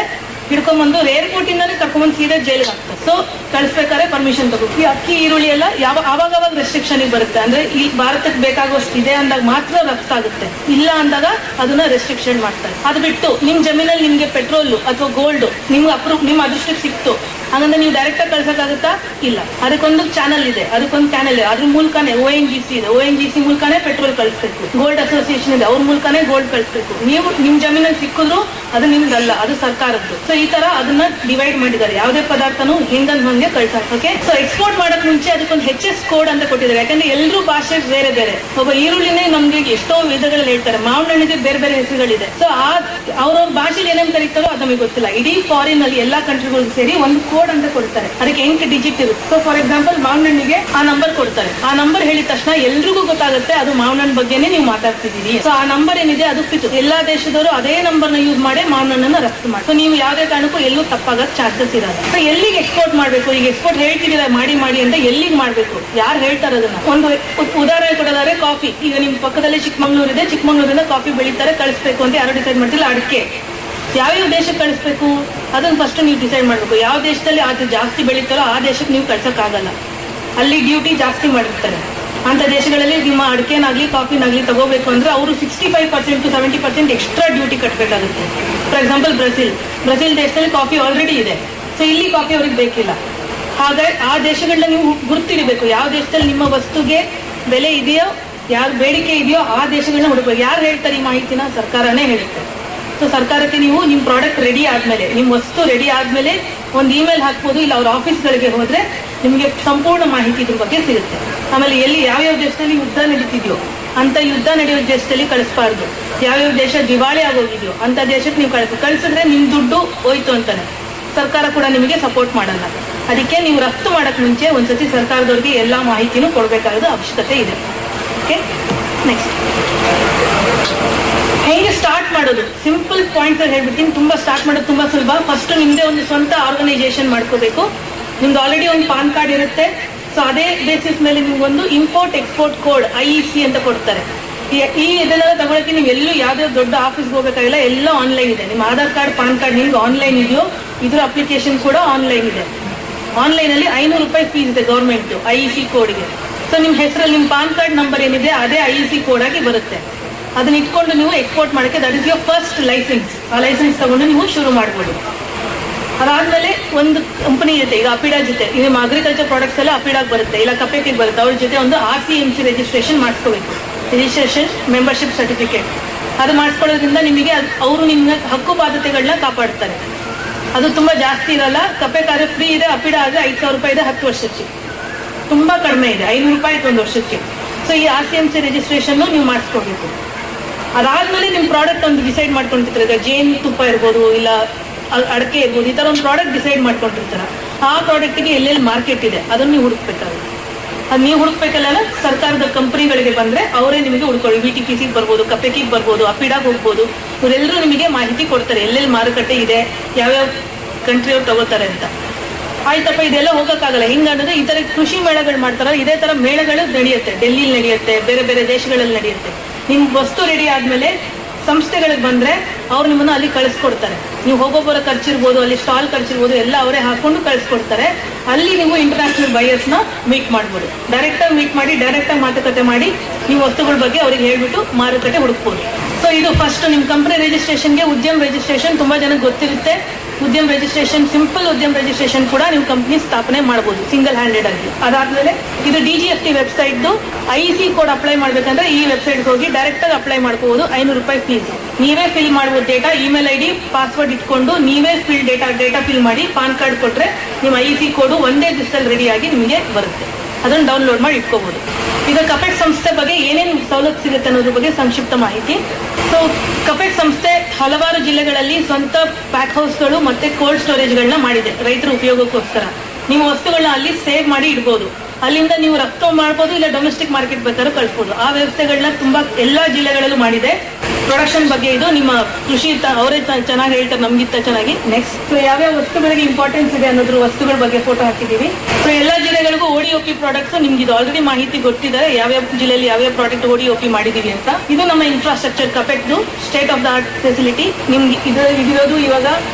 ಹಿಡ್ಕೊಂಡ್ಬಂದು ಏರ್ಪೋರ್ಟ್ ಇಂದಾನೆ ಕರ್ಕೊಂಡ್ಬಂದು ಸೀದಾ ಜೈಲ್ಗೆ ಹಾಕ್ತಾರೆ ಸೊ ಕಳಿಸ್ಬೇಕಾದ್ರೆ ಪರ್ಮಿಷನ್ ತಗೋ ಈ ಅಕ್ಕಿ ಈರುಳ್ಳಿ ಎಲ್ಲ ಯಾವ ಆವಾಗ ಅವಾಗ ರೆಸ್ಟ್ರಿಕ್ಷನ್ ಬರುತ್ತೆ ಅಂದ್ರೆ ಈ ಭಾರತಕ್ಕೆ ಬೇಕಾಗುವಷ್ಟು ಇದೆ ಅಂದಾಗ ಮಾತ್ರ ರಫ್ತಾಗುತ್ತೆ ಇಲ್ಲ ಅಂದಾಗ ಅದನ್ನ ರೆಸ್ಟ್ರಿಕ್ಷನ್ ಮಾಡ್ತಾರೆ ಅದು ಬಿಟ್ಟು ನಿಮ್ ಜಮೀನಲ್ಲಿ ನಿಮ್ಗೆ ಪೆಟ್ರೋಲ್ ಅಥವಾ ಗೋಲ್ಡ್ ನಿಮ್ಗೆ ಅಪ್ರೂವ್ ನಿಮ್ ಅದೃಷ್ಟಕ್ಕೆ ಸಿಕ್ತು ಹಂಗಂದ್ರೆ ನೀವು ಡೈರೆಕ್ಟ್ ಆಗಿ ಕಳ್ಸಕ್ಕಾಗುತ್ತಾ ಇಲ್ಲ ಅದಕ್ಕೊಂದು ಚಾನಲ್ ಇದೆ ಅದಕ್ಕೊಂದು ಚಾನಲ್ ಇದೆ ಅದ್ರ ಮೂಲಕನೇ ಓ ಎನ್ ಜಿ ಸಿ ಇದೆ ಓ ಎನ್ ಜಿ ಸಿ ಮೂಲಕನೇ ಪೆಟ್ರೋಲ್ ಕಳಿಸ್ಬೇಕು ಗೋಲ್ಡ್ ಅಸೋಸಿಯೇಷನ್ ಇದೆ ಅವ್ರ ಮೂಲಕನೇ ಗೋಲ್ಡ್ ಕಳಿಸ್ಬೇಕು ನೀವು ನಿಮ್ ಜಮೀನಲ್ಲಿ ಸಿಕ್ಕಿದ್ರು ಅದು ನಿಮ್ದಲ್ಲ ಅದು ಸರ್ಕಾರದ್ದು ಸೊ ಈ ತರ ಅದನ್ನ ಡಿವೈಡ್ ಮಾಡಿದ್ದಾರೆ ಯಾವುದೇ ಪದಾರ್ಥನೂ ಹಿಂಗಂದ್ ಹಂಗೆ ಕಳ್ಸಕ್ ಓಕೆ ಸೊ ಎಕ್ಸ್ಪೋರ್ಟ್ ಮಾಡಕ್ ಮುಂಚೆ ಅದಕ್ಕೊಂದು ಹೆಚ್ ಎಸ್ ಕೋಡ್ ಅಂತ ಕೊಟ್ಟಿದ್ದಾರೆ ಯಾಕಂದ್ರೆ ಎಲ್ಲರೂ ಭಾಷೆ ಬೇರೆ ಬೇರೆ ಒಬ್ಬ ಈರುಳ್ಳಿನೇ ನಮ್ಗೆ ಎಷ್ಟೋ ವಿಧಗಳಲ್ಲಿ ಹೇಳ್ತಾರೆ ಮಾವಿನ ಹಣ್ಣಿಗೆ ಬೇರೆ ಬೇರೆ ಹೆಸರುಗಳಿದೆ ಸೊ ಆ ಅವ್ರವ್ರ ಭಾಷೆಲಿ ಏನೇನ್ ಕರೀತಾರೋ ಅದು ನಮಗೆ ಗೊತ್ತಿಲ್ಲ ಇಡೀ ಫಾರಿನ್ ಅಲ್ಲಿ ಎಲ್ಲಾ ಕಂಟ್ರಿಗಳು ಸೇರಿ ಒಂದು ಕೋಡ್ ಅಂತ ಕೊಡ್ತಾರೆ ಅದಕ್ಕೆ ಎಂಟು ಡಿಜಿಟ್ ಇರುತ್ತೆ ಸೊ ಫಾರ್ ಎಕ್ಸಾಂಪಲ್ ಮಾವಿನ ಹಣ್ಣಿಗೆ ಆ ನಂಬರ್ ಕೊಡ್ತಾರೆ ಆ ನಂಬರ್ ಹೇಳಿದ ತಕ್ಷಣ ಎಲ್ರಿಗೂ ಗೊತ್ತಾಗುತ್ತೆ ಅದು ಮಾವಿನ ಹಣ್ಣು ಬಗ್ಗೆನೇ ನೀವು ಮಾತಾಡ್ತಿದ್ದೀರಿ ಸೊ ಆ ನಂಬರ್ ಏನಿದೆ ಅದು ಫಿಟ್ ಎಲ್ಲಾ ದೇಶದವರು ಅದೇ ನಂಬರ್ ನ ಯೂಸ್ ಮಾಡಿ ಮಾವಿನ ಹಣ್ಣನ್ನ ರಫ್ತು ಮಾಡಿ ಸೊ ನೀವು ಯಾವುದೇ ಕಾರಣಕ್ಕೂ ಎಲ್ಲೂ ತಪ್ಪಾಗಕ್ ಚಾನ್ಸಸ್ ಇರಲ್ಲ ಸೊ ಎಲ್ಲಿಗೆ ಎಕ್ಸ್ಪೋರ್ಟ್ ಮಾಡಬೇಕು ಈಗ ಎಕ್ಸ್ಪೋರ್ಟ್ ಹೇಳ್ತಿದ್ದೀರಾ ಮಾಡಿ ಮಾಡಿ ಅಂತ ಎಲ್ಲಿಗೆ ಮಾಡಬೇಕು ಯಾರು ಹೇಳ್ತಾರೆ ಅದನ್ನ ಒಂದು ಉ- ಉದಾಹರಣೆ ಕೊಡೋದಾದ್ರೆ ಕಾಫಿ ಈಗ ನಿಮ್ ಪಕ್ಕದಲ್ಲಿ ಚಿಕ್ಕಮಂಗ್ಳೂರ್ ಇದೆ ಚಿಕ್ಕಮಂಗ್ಳೂರಿಂದ ಕಾಫಿ ಬೆಳೀತಾರೆ ಕಳಿಸ್ಬೇಕು ಅಂತ ಯಾರು ಡಿಸೈಡ್ ಮಾಡ್ತಿಲ್ಲ ಅಡಿಕೆ ಯಾವ್ಯಾವ ದೇಶಕ್ಕೆ ಕಳಿಸ್ಬೇಕು ಅದನ್ನ ಫಸ್ಟ್ ನೀವು ಡಿಸೈಡ್ ಮಾಡಬೇಕು ಯಾವ ದೇಶದಲ್ಲಿ ಅದು ಜಾಸ್ತಿ ಬೆಳೀತಾರೋ ಆ ದೇಶಕ್ಕೆ ನೀವು ಕಳ್ಸಕ್ಕಾಗಲ್ಲ ಅಲ್ಲಿ ಡ್ಯೂಟಿ ಜಾಸ್ತಿ ಮಾಡಿರ್ತಾರೆ ಅಂತ ದೇಶಗಳಲ್ಲಿ ನಿಮ್ಮ ಅಡಿಕೆನಾಗ್ಲಿ ಕಾಫಿನಾಗ್ಲಿ ತಗೋಬೇಕು ಅಂದ್ರೆ ಅವರು sixty five percent to seventy percent extra duty ಕಟ್ಟಬೇಕಾಗುತ್ತೆ ಫಾರ್ ಎಕ್ಸಾಂಪಲ್ ಬ್ರೆಜಿಲ್ ಬ್ರೆಜಿಲ್ ದೇಶದಲ್ಲಿ ಕಾಫಿ ಆಲ್ರೆಡಿ ಇದೆ ಸೊ ಇಲ್ಲಿ ಕಾಫಿ ಅವ್ರಿಗೆ ಬೇಕಿಲ್ಲ ಹಾಗಾಗಿ ಆ ದೇಶಗಳನ್ನ ನೀವು ಗುರುತಿಡಬೇಕು ಯಾವ ದೇಶದಲ್ಲಿ ನಿಮ್ಮ ವಸ್ತುಗೆ ಬೆಲೆ ಇದೆಯೋ ಯಾರು ಬೇಡಿಕೆ ಇದೆಯೋ ಆ ದೇಶಗಳನ್ನ ಹುಡುಕ್ಬೇಕು ಯಾರು ಹೇಳ್ತಾರೆ ಈ ಮಾಹಿತಿನ ಸರ್ಕಾರನೇ ಹೇಳುತ್ತೆ ಸೊ ಸರ್ಕಾರಕ್ಕೆ ನೀವು ನಿಮ್ಮ ಪ್ರಾಡಕ್ಟ್ ರೆಡಿ ಆದ್ಮೇಲೆ ನಿಮ್ಮ ವಸ್ತು ರೆಡಿ ಆದ್ಮೇಲೆ ಒಂದು ಇಮೇಲ್ ಹಾಕ್ಬೋದು ಇಲ್ಲ ಅವ್ರ ಆಫೀಸ್ಗಳಿಗೆ ಹೋದ್ರೆ ನಿಮಗೆ ಸಂಪೂರ್ಣ ಮಾಹಿತಿ ಇದ್ರ ಬಗ್ಗೆ ಸಿಗುತ್ತೆ ಆಮೇಲೆ ಎಲ್ಲಿ ಯಾವ್ಯಾವ ದೇಶದಲ್ಲಿ ಯುದ್ಧ ನಡೀತಿದ್ಯೋ ಅಂತ ಯುದ್ಧ ನಡೆಯೋ ದೇಶದಲ್ಲಿ ಕಳಿಸ್ಬಾರ್ದು ಯಾವ್ಯಾವ ದೇಶ ದಿವಾಳಿ ಆಗೋಗಿದೆಯೋ ಅಂತ ದೇಶಕ್ಕೆ ನೀವು ಕಳಿಸ್ ಕಳಿಸಿದ್ರೆ ನಿಮ್ ದುಡ್ಡು ಹೋಯ್ತು ಅಂತಾನೆ ಸರ್ಕಾರ ಕೂಡ ನಿಮಗೆ ಸಪೋರ್ಟ್ ಮಾಡಲ್ಲ ಅದಕ್ಕೆ ನೀವು ರಫ್ತು ಮಾಡಕ್ ಮುಂಚೆ ಒಂದ್ಸತಿ ಸರ್ಕಾರದವ್ರಿಗೆ ಎಲ್ಲಾ ಮಾಹಿತಿನೂ ಕೊಡಬೇಕಾದ ಅವಶ್ಯಕತೆ ಇದೆ ಓಕೆ ನೆಕ್ಸ್ಟ್ ಹೇಗೆ ಸ್ಟಾರ್ಟ್ ಮಾಡೋದು ಸಿಂಪಲ್ ಪಾಯಿಂಟ್ಸ್ ಹೇಳ್ಬಿಡ್ತೀನಿ ತುಂಬಾ ಸ್ಟಾರ್ಟ್ ಮಾಡೋದು ತುಂಬಾ ಸುಲಭ ಫಸ್ಟ್ ನಿಮ್ದೇ ಒಂದು ಸ್ವಂತ ಆರ್ಗನೈಸೇಷನ್ ಮಾಡ್ಕೋಬೇಕು ನಿಮ್ದು ಆಲ್ರೆಡಿ ಒಂದು ಪಾನ್ ಕಾರ್ಡ್ ಇರುತ್ತೆ ಸೊ ಅದೇ ಬೇಸಿಸ್ ಮೇಲೆ ನಿಮ್ಗೊಂದು import export code I C ಅಂತ ಕೊಡ್ತಾರೆ ಈ- ಈ ಇದನ್ನೆಲ್ಲ ತಗೊಳಕ್ಕೆ ನೀವು ಎಲ್ಲೂ ಯಾವ್ದೇ ದೊಡ್ಡ ಆಫೀಸ್ಗೆ ಹೋಗಬೇಕಾಗಿಲ್ಲ ಎಲ್ಲ ಆನ್ಲೈನ್ ಇದೆ ನಿಮ್ಮ ಆಧಾರ್ ಕಾರ್ಡ್ ಪಾನ್ ಕಾರ್ಡ್ ನಿಮ್ಗೆ ಆನ್ಲೈನ್ ಇದೆಯೋ ಇದ್ರ ಅಪ್ಲಿಕೇಶನ್ ಕೂಡ ಆನ್ಲೈನ್ ಇದೆ ಆನ್ಲೈನ್ ಅಲ್ಲಿ ಐನೂರು ರೂಪಾಯಿ ಫೀಸ್ ಇದೆ ಗೌರ್ಮೆಂಟ್ ಐ ಸಿ ಕೋಡ್ಗೆ ಸೊ ನಿಮ್ ಹೆಸರಲ್ಲಿ ನಿಮ್ ಪಾನ್ ಕಾರ್ಡ್ ನಂಬರ್ ಏನಿದೆ ಅದೇ ಐ ಸಿ ಕೋಡ್ ಆಗಿ ಬರುತ್ತೆ ಅದನ್ನ ಇಟ್ಕೊಂಡು ನೀವು ಎಕ್ಸ್ಪೋರ್ಟ್ ಮಾಡಕ್ಕೆ that is your first license ಆ ಲೈಸೆನ್ಸ್ ತಗೊಂಡು ನೀವು ಶುರು ಮಾಡ್ಬೋದು ಅದಾದ್ಮೇಲೆ ಒಂದು ಕಂಪನಿ ಜೊತೆ ಈಗ ಅಪಿಡಾ ಜೊತೆ ಈಗ ನಿಮ್ಮ ಅಗ್ರಿಕಲ್ಚರ್ ಪ್ರಾಡಕ್ಟ್ಸ್ ಎಲ್ಲ ಅಪಿಡಾಗ್ ಬರುತ್ತೆ ಇಲ್ಲ ಕಪೆಕಿಗೆ ಬರುತ್ತೆ ಅವ್ರ ಜೊತೆ ಒಂದು R C M C registration ಮಾಡಿಸ್ಕೋಬೇಕು ರಿಜಿಸ್ಟ್ರೇಷನ್ ಮೆಂಬರ್ಶಿಪ್ ಸರ್ಟಿಫಿಕೇಟ್ ಅದು ಮಾಡಿಸ್ಕೊಳ್ಳೋದ್ರಿಂದ ನಿಮಗೆ ಅವರು ನಿಮ್ಮ ಹಕ್ಕು ಬಾಧ್ಯತೆಗಳನ್ನ ಕಾಪಾಡ್ತಾರೆ ಅದು ತುಂಬಾ ಜಾಸ್ತಿ ಇರಲ್ಲ ಕಪೆಕಾದ್ರೆ ಫ್ರೀ ಇದೆ ಅಪಿಡ ಆದ್ರೆ ಐದು ಸಾವಿರ ರೂಪಾಯಿ ಇದೆ ಹತ್ತು ವರ್ಷಕ್ಕೆ ತುಂಬಾ ಕಡಿಮೆ ಇದೆ ಐನೂರು ರೂಪಾಯಿ ಆಯ್ತು ಒಂದು ವರ್ಷಕ್ಕೆ ಸೊ ಈ R C M C registration ನೀವು ಮಾಡಿಸ್ಕೋಬೇಕು ಅದಾದ್ಮೇಲೆ ನಿಮ್ ಪ್ರಾಡಕ್ಟ್ ಒಂದು ಡಿಸೈಡ್ ಮಾಡ್ಕೊಂಡಿರ್ತಾರೆ ಈಗ ಜೇನು ತುಪ್ಪ ಇರ್ಬೋದು ಇಲ್ಲ ಅ- ಅಡಕೆ ಇರ್ಬೋದು ಈ ತರ ಒಂದು ಪ್ರಾಡಕ್ಟ್ ಡಿಸೈಡ್ ಮಾಡ್ಕೊಂಡಿರ್ತಾರ ಆ ಪ್ರಾಡಕ್ಟ್ಗೆ ಎಲ್ಲೆಲ್ಲಿ ಮಾರ್ಕೆಟ್ ಇದೆ ಅದನ್ನ ನೀವು ಹುಡುಕ್ಬೇಕಾಗುತ್ತೆ ಅದು ನೀವು ಹುಡುಕ್ಬೇಕಲ್ಲ ಸರ್ಕಾರದ ಕಂಪನಿಗಳಿಗೆ ಬಂದ್ರೆ ಅವರೇ ನಿಮಗೆ ಹುಡ್ಕೊಳ್ಳಿ ವಿ ಟಿ ಪಿ ಸಿಗೆ ಬರ್ಬೋದು ಕಪೆಕಿಗೆ ಬರ್ಬೋದು ಅಪಿಡಾಗ್ ಹೋಗ್ಬೋದು ಇವರೆಲ್ಲರೂ ನಿಮಗೆ ಮಾಹಿತಿ ಕೊಡ್ತಾರೆ ಎಲ್ಲೆಲ್ಲಿ ಮಾರುಕಟ್ಟೆ ಇದೆ ಯಾವ್ಯಾವ ಕಂಟ್ರಿಯವ್ರು ತಗೋತಾರೆ ಅಂತ ಆಯ್ತಪ್ಪ ಇದೆಲ್ಲ ಹೋಗಕ್ಕಾಗಲ್ಲ ಹಿಂಗಂದ್ರೆ ಈ ತರ ಕೃಷಿ ಮೇಳಗಳು ಮಾಡ್ತಾರ ಇದೇ ತರ ಮೇಳಗಳು ನಡೆಯುತ್ತೆ ಡೆಲ್ಲಿಲಿ ನಡೆಯುತ್ತೆ ಬೇರೆ ಬೇರೆ ದೇಶಗಳಲ್ಲಿ ನಡೆಯುತ್ತೆ ನಿಮ್ ವಸ್ತು ರೆಡಿ ಆದ್ಮೇಲೆ ಸಂಸ್ಥೆಗಳಿಗೆ ಬಂದ್ರೆ ಅವ್ರು ನಿಮ್ಮನ್ನ ಅಲ್ಲಿ ಕಳಿಸ್ಕೊಡ್ತಾರೆ ನೀವು ಹೋಗೋ ಬರೋ ಖರ್ಚಿರ್ಬೋದು ಅಲ್ಲಿ ಸ್ಟಾಲ್ ಖರ್ಚಿರ್ಬೋದು ಎಲ್ಲ ಅವರೇ ಹಾಕೊಂಡು ಕಳಿಸ್ಕೊಡ್ತಾರೆ ಅಲ್ಲಿ ನೀವು ಇಂಟರ್ನ್ಯಾಷನಲ್ ಬಯರ್ಸ್ ನ ಮೀಟ್ ಮಾಡ್ಬೋದು ಡೈರೆಕ್ಟ್ ಆಗಿ ಮೀಟ್ ಮಾಡಿ ಡೈರೆಕ್ಟ್ ಆಗಿ ಮಾತುಕತೆ ಮಾಡಿ ನೀವು ವಸ್ತುಗಳ ಬಗ್ಗೆ ಅವ್ರಿಗೆ ಹೇಳ್ಬಿಟ್ಟು ಮಾರುಕಟ್ಟೆ ಹುಡುಕ್ಬೋದು ಸೊ ಇದು ಫಸ್ಟ್ ನಿಮ್ ಕಂಪನಿ ರಿಜಿಸ್ಟ್ರೇಷನ್ಗೆ ಉದ್ಯಮ ರಿಜಿಸ್ಟ್ರೇಷನ್ ತುಂಬಾ ಜನಕ್ಕೆ ಗೊತ್ತಿರುತ್ತೆ ಉದ್ಯಮ ರಿಜಿಸ್ಟ್ರೇಷನ್ ಸಿಂಪಲ್ ಉದ್ಯಮ ರಿಜಿಸ್ಟ್ರೇಷನ್ ಕೂಡ ನೀವು ಕಂಪನಿ ಸ್ಥಾಪನೆ ಮಾಡಬಹುದು ಸಿಂಗಲ್ ಹ್ಯಾಂಡೆಡ್ ಆಗಿ ಅದಾದ್ಮೇಲೆ ಇದು D G F T website I C code apply ಮಾಡ್ಬೇಕಂದ್ರೆ ಈ ವೆಬ್ಸೈಟ್ ಹೋಗಿ ಡೈರೆಕ್ಟ್ ಆಗಿ ಅಪ್ಲೈ ಮಾಡ್ಕೋಬಹುದು ಐನೂರು ರೂಪಾಯಿ ಫೀಸ್ ನೀವೇ ಫಿಲ್ ಮಾಡಬಹುದು data email I D password ಇಟ್ಕೊಂಡು ನೀವೇ ಫಿಲ್ ಡೇಟಾ ಡೇಟಾ ಫಿಲ್ ಮಾಡಿ ಪಾನ್ ಕಾರ್ಡ್ ಕೊಟ್ರೆ ನಿಮ್ಮ ಐ ಸಿ ಕೋಡ್ ಒಂದೇ ದಿವಸದಲ್ಲಿ ರೆಡಿಯಾಗಿ ನಿಮಗೆ ಬರುತ್ತೆ ಅದನ್ನು ಡೌನ್ಲೋಡ್ ಮಾಡಿ ಇಟ್ಕೋಬಹುದು ಈಗ ಕಪೆಟ್ ಸಂಸ್ಥೆ ಬಗ್ಗೆ ಏನೇನು ಸವಲತ್ತು ಸಿಗುತ್ತೆ ಅನ್ನೋದ್ರ ಬಗ್ಗೆ ಸಂಕ್ಷಿಪ್ತ ಮಾಹಿತಿ ಸೊ ಕಪೆಟ್ ಸಂಸ್ಥೆ ಹಲವಾರು ಜಿಲ್ಲೆಗಳಲ್ಲಿ ಸ್ವಂತ ಪ್ಯಾಕ್ ಹೌಸ್ಗಳು ಮತ್ತೆ ಕೋಲ್ಡ್ ಸ್ಟೋರೇಜ್ಗಳನ್ನ ಮಾಡಿದೆ ರೈತರ ಉಪಯೋಗಕ್ಕೋಸ್ಕರ ನಿಮ್ಮ ವಸ್ತುಗಳನ್ನ ಅಲ್ಲಿ ಸೇವ್ ಮಾಡಿ ಇಡ್ಬೋದು ಅಲ್ಲಿಂದ ನೀವು ರಫ್ತು ಮಾಡ್ಬೋದು ಇಲ್ಲ ಡೊಮೆಸ್ಟಿಕ್ ಮಾರ್ಕೆಟ್ ಬೇಕಾದ್ರೂ ಕಳಿಸ್ಬೋದು ಆ ವ್ಯವಸ್ಥೆಗಳನ್ನ ತುಂಬಾ ಎಲ್ಲಾ ಜಿಲ್ಲೆಗಳಲ್ಲೂ ಮಾಡಿದೆ ಪ್ರೊಡಕ್ಷನ್ ಬಗ್ಗೆ ಇದು ನಿಮ್ಮ ಕೃಷಿ ತ- ಅವರೇ ತ- ಚೆನ್ನಾಗಿ ಹೇಳ್ತಾರೆ ನಮ್ಗಿಂತ ಚೆನ್ನಾಗಿ ನೆಕ್ಸ್ಟ್ ಯಾವ್ಯಾವ ವಸ್ತುಗಳಿಗೆ ಇಂಪಾರ್ಟೆನ್ಸ್ ಇದೆ ಅನ್ನೋದ್ರ ವಸ್ತುಗಳ ಬಗ್ಗೆ ಫೋಟೋ ಹಾಕಿದೀವಿ ಸೊ ಎಲ್ಲಾ ಜಿಲ್ಲೆಗಳಿಗೂ ಓಡಿ ಒಪಿ ಪ್ರಾಡಕ್ಟ್ಸ್ ನಿಮ್ಗೆ ಇದು ಆಲ್ರೆಡಿ ಮಾಹಿತಿ ಗೊತ್ತಿದ್ದಾರೆ ಯಾವ್ಯಾವ ಜಿಲ್ಲೆಯಲ್ಲಿ ಯಾವ್ಯಾವ ಪ್ರಾಡಕ್ಟ್ ಓಡಿ ಒಪಿ ಮಾಡಿದೀವಿ ಅಂತ ಇದು ನಮ್ಮ ಇನ್ಫ್ರಾಸ್ಟ್ರಕ್ಚರ್ ಕಪೆಟ್ದು state of the art facility ನಿಮ್ಗೆ ಇದು ಇದಿರೋದು ಇವಾಗ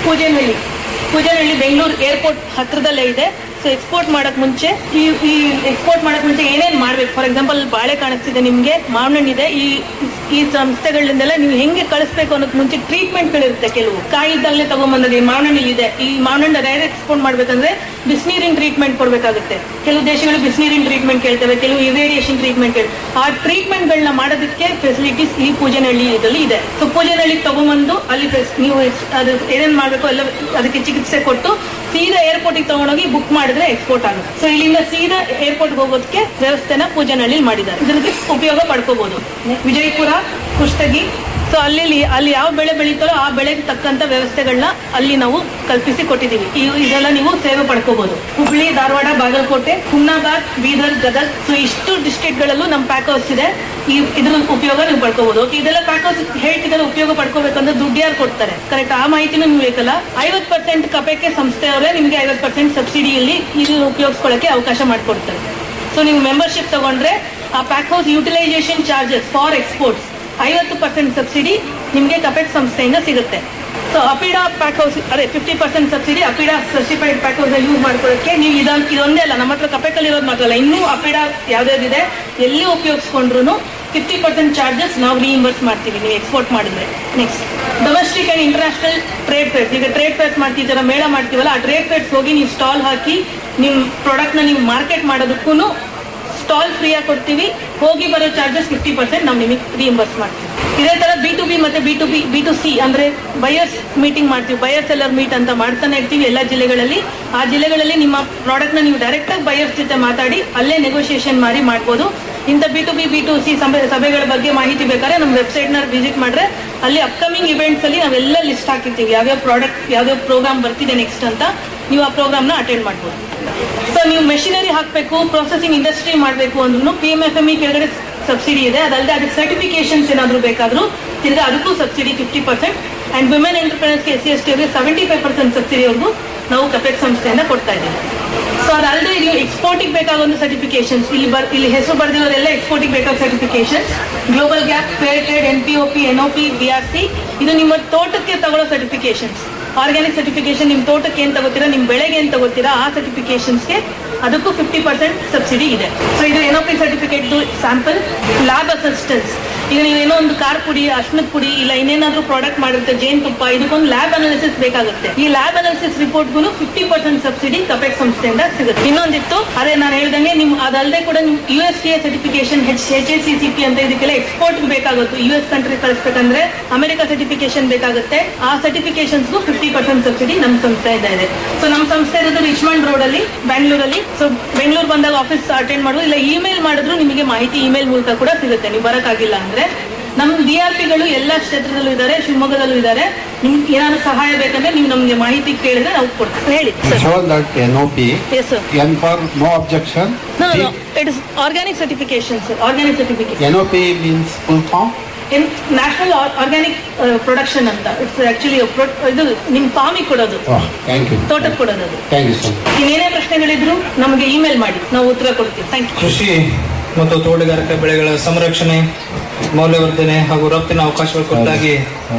ಪೂಜೆನಹಳ್ಳಿ ಪೂಜೆನಹಳ್ಳಿ ಬೆಂಗಳೂರು ಏರ್ಪೋರ್ಟ್ ಹತ್ರದಲ್ಲೇ ಇದೆ ಸೊ ಎಕ್ಸ್ಪೋರ್ಟ್ ಮಾಡಕ್ ಮುಂಚೆ ಈ ಈ ಎಕ್ಸ್ಪೋರ್ಟ್ ಮಾಡಕ್ ಮುಂಚೆ ಏನೇನ್ ಮಾಡ್ಬೇಕು ಫಾರ್ ಎಕ್ಸಾಂಪಲ್ ಬಾಳೆ ಕಾಣಿಸ್ತಿದೆ ನಿಮ್ಗೆ ಮಾವಿನಹಣ್ಣಿದೆ ಈ ಈ ಸಂಸ್ಥೆಗಳಿಂದೆಲ್ಲ ನೀವು ಹೆಂಗೆ ಕಳಿಸ್ಬೇಕು ಅನ್ನೋದು ಮುಂಚೆ ಟ್ರೀಟ್ಮೆಂಟ್ಗಳಿರುತ್ತೆ ಕೆಲವು ಕಾಯಿ ಇದ್ದಾಗಲೇ ತಗೊಂಬಂದಾಗ ಈ ಮಾವಿನಹಣ್ಣು ಇದೆ ಈ ಮಾವಿನಹಣ್ಣು ಡೈರೆಕ್ಟ್ ಎಕ್ಸ್ಪೋರ್ಟ್ ಮಾಡ್ಬೇಕಂದ್ರೆ ಬಿಸಿನೀರಿನ ಟ್ರೀಟ್ಮೆಂಟ್ ಕೊಡಬೇಕಾಗುತ್ತೆ ಕೆಲವು ದೇಶಗಳು ಬಿಸಿನೀರಿನ ಟ್ರೀಟ್ಮೆಂಟ್ ಕೇಳ್ತವೆ ಕೆಲವು ಇರೇಡಿಯೇಷನ್ ಟ್ರೀಟ್ಮೆಂಟ್ ಕೇಳಿ ಆ ಟ್ರೀಟ್ಮೆಂಟ್ಗಳನ್ನ ಮಾಡೋದಕ್ಕೆ ಫೆಸಿಲಿಟೀಸ್ ಈ ಪೂಜೆನಹಳ್ಳಿ ಇದರಲ್ಲಿ ಇದೆ ಸೊ ಪೂಜೆನಹಳ್ಳಿಗೆ ತಗೊಂಬಂದು ಅಲ್ಲಿ ಫೆಸ್- ನೀವು ಎಕ್ಸ್- ಅದು ಏನೇನ್ ಮಾಡ್ಬೇಕು ಎಲ್ಲ ಅದಕ್ಕೆ ಚಿಕಿತ್ಸೆ ಕೊಟ್ಟು ಸೀದಾ ಏರ್ಪೋರ್ಟಿಗೆ ತಗೊಂಡೋಗಿ ಬುಕ್ ಮಾಡಿದ್ರೆ ಎಕ್ಸ್ಪೋರ್ಟ್ ಆಗುತ್ತೆ ಸೊ ಇಲ್ಲಿಂದ ಸೀದಾ ಏರ್ಪೋರ್ಟ್ ಹೋಗೋದಕ್ಕೆ ವ್ಯವಸ್ಥೆನ ಪೂಜೆನಹಳ್ಳಿ ಮಾಡಿದ್ದಾರೆ ಇದ್ರದ್ದು ಉಪಯೋಗ ಪಡ್ಕೋಬಹುದು ವಿಜಯಪುರ ಕುಷ್ಟಗಿ ಸೊ ಅಲ್ಲಿ ಅಲ್ಲಿ ಯಾವ ಬೆಳೆ ಬೆಳೀತಾರೋ ಆ ಬೆಳೆಗೆ ತಕ್ಕಂತ ವ್ಯವಸ್ಥೆಗಳನ್ನ ಅಲ್ಲಿ ನಾವು ಕಲ್ಪಿಸಿ ಕೊಟ್ಟಿದ್ದೀವಿ ಈ ಇದೆಲ್ಲ ನೀವು ಸೇವೆ ಪಡ್ಕೋಬಹುದು ಹುಬ್ಳಿ ಧಾರವಾಡ ಬಾಗಲಕೋಟೆ ಹುಮ್ನಾಬಾದ್ ಬೀದರ್ ಗದಗ್ ಸೊ ಇಷ್ಟು ಡಿಸ್ಟ್ರಿಕ್ಟ್ಗಳಲ್ಲೂ ನಮ್ಮ ಪ್ಯಾಕ್ ಹೌಸ್ ಇದೆ ಈ ಇದ್ರ ಉಪಯೋಗ ನೀವು ಪಡ್ಕೋಬಹುದು ಓಕೆ ಇದೆಲ್ಲ ಪ್ಯಾಕ್ ಹೌಸ್ ಹೇಳ್ತಿದ್ರೆ ಉಪಯೋಗ ಪಡ್ಕೋಬೇಕಂದ್ರೆ ದುಡ್ಡು ಯಾರು ಕೊಡ್ತಾರೆ ಕರೆಕ್ಟ್ ಆ ಮಾಹಿತಿನೂ ನಿಮ್ಗೆ ಬೇಕಲ್ಲ ಐವತ್ ಪರ್ಸೆಂಟ್ ಕಪೆಕ್ಕೆ ಸಂಸ್ಥೆಯವರೇ ನಿಮಗೆ ಐವತ್ ಪರ್ಸೆಂಟ್ ಸಬ್ಸಿಡಿಯಲ್ಲಿ ಇದು ಉಪಯೋಗಿಸ್ಕೊಳ್ಳಕ್ಕೆ ಅವಕಾಶ ಮಾಡಿಕೊಡ್ತಾರೆ ಸೊ ನೀವು ಮೆಂಬರ್ಶಿಪ್ ತಗೊಂಡ್ರೆ ಆ pack house utilisation charges for exports ಐವತ್ತು ಪರ್ಸೆಂಟ್ ಸಬ್ಸಿಡಿ ನಿಮಗೆ ಕಪೆಕ್ ಸಂಸ್ಥೆಯಿಂದ ಸಿಗುತ್ತೆ ಸೊ ಅಪಿಡಾ ಪ್ಯಾಕ್ ಹೌಸ್ ಅದೇ fifty percent subsidy APEDA certified pack house use ಮಾಡ್ಕೊಳ್ಳೋಕ್ಕೆ ನೀವು ಇದೊಂದು ಇದೊಂದೇ ಅಲ್ಲ ನಮ್ಮ ಹತ್ರ ಕಪೆಕಲ್ಲಿ ಇರೋದು ಮಾತ್ರ ಅಲ್ಲ ಇನ್ನೂ ಅಪಿಡಾ ಯಾವ್ದಾವ್ದಿದೆ ಎಲ್ಲಿ ಉಪಯೋಗಿಸ್ಕೊಂಡ್ರು ಫಿಫ್ಟಿ ಪರ್ಸೆಂಟ್ ಚಾರ್ಜಸ್ ನಾವು ರೀಇಂಬರ್ಸ್ ಮಾಡ್ತೀವಿ ನೀವು ಎಕ್ಸ್ಪೋರ್ಟ್ ಮಾಡಿದ್ರೆ next domestic and international trade fairs ಈಗ ಟ್ರೇಡ್ ಫೇರ್ಸ್ ಮಾಡ್ತಿದ್ದೀರ ಮೇಳ ಮಾಡ್ತೀವಲ್ಲ ಆ ಟ್ರೇಡ್ ಫೇರ್ಸ್ ಹೋಗಿ ನೀವು ಸ್ಟಾಲ್ ಹಾಕಿ ನಿಮ್ಮ ಪ್ರಾಡಕ್ಟ್ನ ನೀವು ಮಾರ್ಕೆಟ್ ಮಾಡೋದಕ್ಕೂ ಸ್ಟಾಲ್ ಫ್ರೀಯಾಗಿ ಕೊಡ್ತೀವಿ ಹೋಗಿ ಬರೋ ಚಾರ್ಜಸ್ ಫಿಫ್ಟಿ ಪರ್ಸೆಂಟ್ ನಾವು ನಿಮಗೆ ರಿಇಂಬರ್ಸ್ ಮಾಡ್ತೀವಿ ಇದೇ ತರ ಬಿ ಟು ಬಿ ಮತ್ತೆ B to B B to C ಅಂದ್ರೆ ಬಯರ್ಸ್ ಮೀಟಿಂಗ್ ಮಾಡ್ತೀವಿ ಬಯರ್ ಸೆಲ್ಲರ್ ಮೀಟ್ ಅಂತ ಮಾಡ್ತಾನೆ ಇರ್ತೀವಿ ಎಲ್ಲ ಜಿಲ್ಲೆಗಳಲ್ಲಿ ಆ ಜಿಲ್ಲೆಗಳಲ್ಲಿ ನಿಮ್ಮ ಪ್ರಾಡಕ್ಟ್ ನ ನೀವು ಡೈರೆಕ್ಟ್ ಆಗಿ ಬಯರ್ಸ್ ಜೊತೆ ಮಾತಾಡಿ ಅಲ್ಲೇ ನೆಗೋಷಿಯೇಷನ್ ಮಾಡಿ ಮಾಡ್ಬೋದು ಇಂಥ B to B B to C ಸಭೆಗಳ ಬಗ್ಗೆ ಮಾಹಿತಿ ಬೇಕಾದ್ರೆ ನಮ್ಮ ವೆಬ್ಸೈಟ್ ನ ವಿಸಿಟ್ ಮಾಡ್ರೆ ಅಲ್ಲಿ ಅಪ್ಕಮಿಂಗ್ ಇವೆಂಟ್ಸ್ ಅಲ್ಲಿ ನಾವೆಲ್ಲ ಲಿಸ್ಟ್ ಹಾಕಿರ್ತೀವಿ ಯಾವ್ಯಾವ ಪ್ರಾಡಕ್ಟ್ ಯಾವ್ಯಾವ ಪ್ರೋಗ್ರಾಮ್ ಬರ್ತಿದೆ ನೆಕ್ಸ್ಟ್ ಅಂತ ನೀವು ಆ ಪ್ರೋಗ್ರಾಮ್ ನ ಅಟೆಂಡ್ ಮಾಡ್ಬೋದು ಸೊ ನೀವು ಮೆಷಿನರಿ ಹಾಕಬೇಕು ಪ್ರೊಸೆಸಿಂಗ್ ಇಂಡಸ್ಟ್ರಿ ಮಾಡಬೇಕು ಅಂದ್ರೂ P M F M E ಕೆಳಗಡೆ ಸಬ್ಸಿಡಿ ಇದೆ ಅದಲ್ಲದೆ ಅದಕ್ಕೆ ಸರ್ಟಿಫಿಕೇಶನ್ಸ್ ಏನಾದರೂ ಬೇಕಾದ್ರೂ ತಿರ್ಗಾ ಅದಕ್ಕೂ subsidy fifty percent and women ಎಂಟರ್ಪ್ರಿನರ್ಸ್ಗೆ ಎಸ್ ಸಿ ಎಸ್ ಟಿ ಅವರಿಗೆ ಸೆವೆಂಟಿ ಫೈವ್ ಪರ್ಸೆಂಟ್ ಸಬ್ಸಿಡಿವರೆಗೂ ನಾವು ಕಪೆಕ್ ಸಂಸ್ಥೆಯಿಂದ ಕೊಡ್ತಾ ಇದ್ದೀವಿ ಸೊ ಅದಲ್ಲದೆ ನೀವು ಎಕ್ಸ್ಪೋರ್ಟಿಗೆ ಬೇಕಾದ ಒಂದು ಸರ್ಟಿಫಿಕೇಶನ್ಸ್ ಇಲ್ಲಿ ಬರ್ ಇಲ್ಲಿ ಹೆಸರು ಬರೆದಿರೋದೆಲ್ಲ ಎಕ್ಸ್ಪೋರ್ಟಿಗೆ ಬೇಕಾದ certifications global GAP fair trade N P O P N O P B R C ಇದು ನಿಮ್ಮ ತೋಟಕ್ಕೆ ತಗೊಳ್ಳೋ ಸರ್ಟಿಫಿಕೇಶನ್ಸ್ ಆರ್ಗ್ಯಾನಿಕ್ ಸರ್ಟಿಫಿಕೇಶನ್ ನಿಮ್ಮ ತೋಟಕ್ಕೆ ಏನ್ ತಗೋತೀರಾ ನಿಮ್ಮ ಬೆಳೆಗೆ ಏನ್ ತಗೋತೀರಾ ಆ ಸರ್ಟಿಫಿಕೇಶನ್ಸ್ಗೆ ಅದಕ್ಕೂ ಫಿಫ್ಟಿ ಪರ್ಸೆಂಟ್ ಸಬ್ಸಿಡಿ ಇದೆ ಸೊ ಇದು N O P certificate sample lab assistance ಈಗ ನೀವೇನೋ ಒಂದು ಕಾರ್ ಪುಡಿ ಅರ್ಶನದ ಪುಡಿ ಇಲ್ಲ ಇನ್ನೇನಾದ್ರೂ ಪ್ರಾಡಕ್ಟ್ ಮಾಡಿರುತ್ತೆ ಜೇನುತುಪ್ಪ ಇದಕ್ಕೊಂದು ಲ್ಯಾಬ್ ಅನಾಲಿಸಿಸ್ ಬೇಕಾಗುತ್ತೆ ಈ ಲ್ಯಾಬ್ ಅನಾಲಿಸಿಸ್ ರಿಪೋರ್ಟ್ಗೂ ಫಿಫ್ಟಿ ಪರ್ಸೆಂಟ್ ಸಬ್ಸಿಡಿ ಕಪೆಕ್ ಸಂಸ್ಥೆಯಿಂದ ಸಿಗುತ್ತೆ ಇನ್ನೊಂದಿತ್ತು ಅದೇ ನಾನು ಹೇಳ್ದಂಗೆ ನಿಮ್ ಅದಲ್ಲದೆ ಕೂಡ ನಿಮ್ U S D A certification H H S C C P ಅಂತ ಇದಕ್ಕೆಲ್ಲ ಎಕ್ಸ್ಪೋರ್ಟ್ ಬೇಕಾಗುತ್ತೆ ಯು ಎಸ್ ಕಂಟ್ರಿ ಕಳಿಸ್ಬೇಕಂದ್ರೆ ಅಮೆರಿಕ ಸರ್ಟಿಫಿಕೇಶನ್ ಬೇಕಾಗುತ್ತೆ ಆ ಸರ್ಟಿಫಿಕೇಶನ್ಸ್ಗೂ ಫಿಫ್ಟಿ ಪರ್ಸೆಂಟ್ ಸಬ್ಸಿಡಿ ನಮ್ಮ ಸಂಸ್ಥೆಯಿಂದ ಇದೆ ಸೊ ನಮ್ಮ ಸಂಸ್ಥೆ ಇರೋದು ರಿಚ್ಮಂಡ್ ರೋಡ್ ಅಲ್ಲಿ ಬ್ಯಾಂಗ್ಳೂರಲ್ಲಿ ಸೊ ಬೆಂಗಳೂರು ಬಂದಾಗ ಆಫೀಸ್ ಅಟೆಂಡ್ ಮಾಡುವ ಇಲ್ಲ ಇಮೇಲ್ ಮಾಡಿದ್ರು ನಿಮಗೆ ಮಾಹಿತಿ ಇಮೇಲ್ ಮೂಲಕ ಕೂಡ ಸಿಗುತ್ತೆ ನೀವು ಬರಕ್ಕಾಗಿಲ್ಲ ಅಂದ್ರೆ ನಮ್ಮ ಡಿ ಆರ್ ಪಿಗಳು ಎಲ್ಲ ಕ್ಷೇತ್ರದಲ್ಲೂ ಇದ್ದಾರೆ ಶಿವಮೊಗ್ಗದಲ್ಲೂ ಇದ್ದಾರೆ ನಿಮ್ಗೆ ಏನಾದ್ರು ಸಹಾಯ ಬೇಕಂದ್ರೆ ನೀವು ನಮ್ಗೆ ಮಾಹಿತಿ ಕೇಳಿದ್ರೆ ನಾವು ಕೊಡ್ತೀವಿ ಹೇಳಿ sir shown that NOP, yes sir N for no objection. No, no, no. It is organic certification, sir. Organic certification. NOP means full form. In national or- organic uh, production ಅಂತ ಇಟ್ಸ್ ಆಕ್ಚುಲಿ ಇದು ನಿಮ್ ಫಾರ್ಮಿಗೆ ಕೊಡೋದು Oh, thank you. ತೋಟಕ್ಕೆ ಕೊಡೋದು ಅದು Thank you so much. ಇನ್ನೇನೇ ಪ್ರಶ್ನೆಗಳಿದ್ರು ನಮಗೆ email ಮಾಡಿ ನಾವು ಉತ್ತರ ಕೊಡ್ತೀವಿ ಥ್ಯಾಂಕ್ ಯು ಕೃಷಿ ಮತ್ತು ತೋಟಗಾರಿಕಾ ಬೆಳೆಗಳ ಸಂರಕ್ಷಣೆ ಮೌಲ್ಯವರ್ಧನೆ ಹಾಗೂ ರಫ್ತಿನ ಅವಕಾಶಗಳ ಕುರಿತಾಗಿ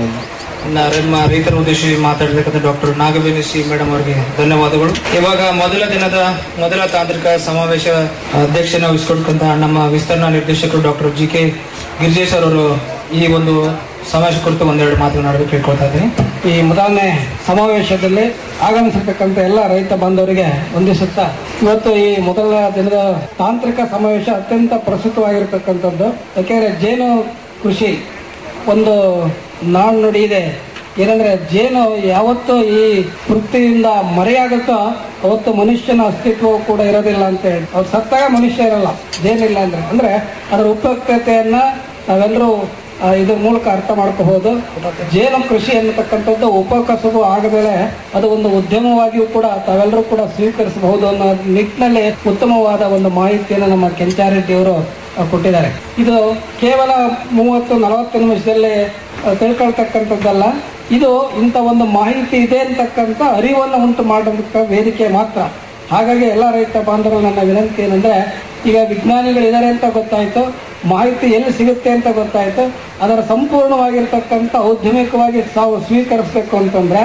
ನ- ನಮ್ಮ ರೈತರ ಉದ್ದೇಶಿ ಮಾತಾಡಬೇಕಂತ ಡಾಕ್ಟರ್ ನಾಗವೇಣಿ ಸಿ ಮೇಡಮ್ ಅವರಿಗೆ ಧನ್ಯವಾದಗಳು ಇವಾಗ ಮೊದಲ ದಿನದ ಮೊದಲ ತಾಂತ್ರಿಕ ಸಮಾವೇಶ ಅಧ್ಯಕ್ಷನ ವಹಿಸಿಕೊಡ್ತಕ್ಕಂತಹ ನಮ್ಮ ವಿಸ್ತರಣಾ ನಿರ್ದೇಶಕರು ಡಾಕ್ಟರ್ ಜಿ ಕೆ ಗಿರಿಜೇಶ್ ಅವರು ಈ ಒಂದು ಸಮಾವೇಶ ಕುರಿತು ಒಂದೆರಡು ಮಾತನಾಡಬೇಕು ಕೇಳ್ಕೊಳ್ತಾ ಇದ್ದೀನಿ ಈ ಮೊದಲನೇ ಸಮಾವೇಶದಲ್ಲಿ ಆಗಮಿಸಿರ್ತಕ್ಕಂಥ ಎಲ್ಲ ರೈತ ಬಾಂಧವರಿಗೆ ವಂದಿಸುತ್ತಾ ಇವತ್ತು ಈ ಮೊದಲ ದಿನದ ತಾಂತ್ರಿಕ ಸಮಾವೇಶ ಅತ್ಯಂತ ಪ್ರಸ್ತುತವಾಗಿರತಕ್ಕಂಥದ್ದು ಯಾಕೆಂದ್ರೆ ಜೇನು ಕೃಷಿ ಒಂದು ನಾಡು ನುಡಿ ಇದೆ ಏನಂದ್ರೆ ಜೇನು ಯಾವತ್ತು ಈ ವೃತ್ತಿಯಿಂದ ಮರೆಯಾಗುತ್ತೋ ಅವತ್ತು ಮನುಷ್ಯನ ಅಸ್ತಿತ್ವ ಕೂಡ ಇರೋದಿಲ್ಲ ಅಂತ ಹೇಳಿ ಅವ್ರು ಸತ್ತಾಗ ಮನುಷ್ಯ ಇರಲ್ಲ ಜೇನಿಲ್ಲ ಅಂದ್ರೆ ಅಂದ್ರೆ ಅದರ ಉಪಯುಕ್ತತೆಯನ್ನ ನಾವೆಲ್ಲರೂ ಆ, ಇದ್ರ ಮೂಲಕ ಅರ್ಥ ಮಾಡ್ಕೋಬಹುದು ಜೇನು ಕೃಷಿ ಅನ್ನತಕ್ಕಂಥದ್ದು ಉಪಕಸಬು ಆಗದಲೆ ಅದು ಒಂದು ಉದ್ಯಮವಾಗಿಯೂ ಕೂಡ ತಾವೆಲ್ಲರೂ ಕೂಡ ಸ್ವೀಕರಿಸಬಹುದು ಅನ್ನೋ ನಿಟ್ಟಿನಲ್ಲಿ ಉತ್ತಮವಾದ ಒಂದು ಮಾಹಿತಿಯನ್ನು ನಮ್ಮ ಕೆಂಚಾರೆಡ್ಡಿ ಅವರು ಆ, ಕೊಟ್ಟಿದ್ದಾರೆ ಇದು ಕೇವಲ ಮೂವತ್ತು ನಲವತ್ತು ನಿಮಿಷದಲ್ಲಿ ಆ, ತಿಳ್ಕೊಳ್ತಕ್ಕಂಥದ್ದಲ್ಲ ಇದು ಇಂಥ ಒಂದು ಮಾಹಿತಿ ಇದೆ ಅಂತಕ್ಕಂಥ ಅರಿವನ್ನು ಉಂಟು ಮಾಡೋದಕ್ಕೆ ವೇದಿಕೆ ಮಾತ್ರ ಹಾಗಾಗಿ ಎಲ್ಲ ರೈತ ಬಾಂಧವರು ನನ್ನ ವಿನಂತಿ ಏನಂದ್ರೆ ಈಗ ವಿಜ್ಞಾನಿಗಳಿದ್ದಾರೆ ಅಂತ ಗೊತ್ತಾಯ್ತು ಮಾಹಿತಿ ಎಲ್ಲಿ ಸಿಗುತ್ತೆ ಅಂತ ಗೊತ್ತಾಯ್ತು ಅದರ ಸಂಪೂರ್ಣವಾಗಿರ್ತಕ್ಕಂಥ ಔದ್ಯಮಿಕವಾಗಿ ತಾವು ಸ್ವೀಕರಿಸಬೇಕು ಅಂತಂದ್ರೆ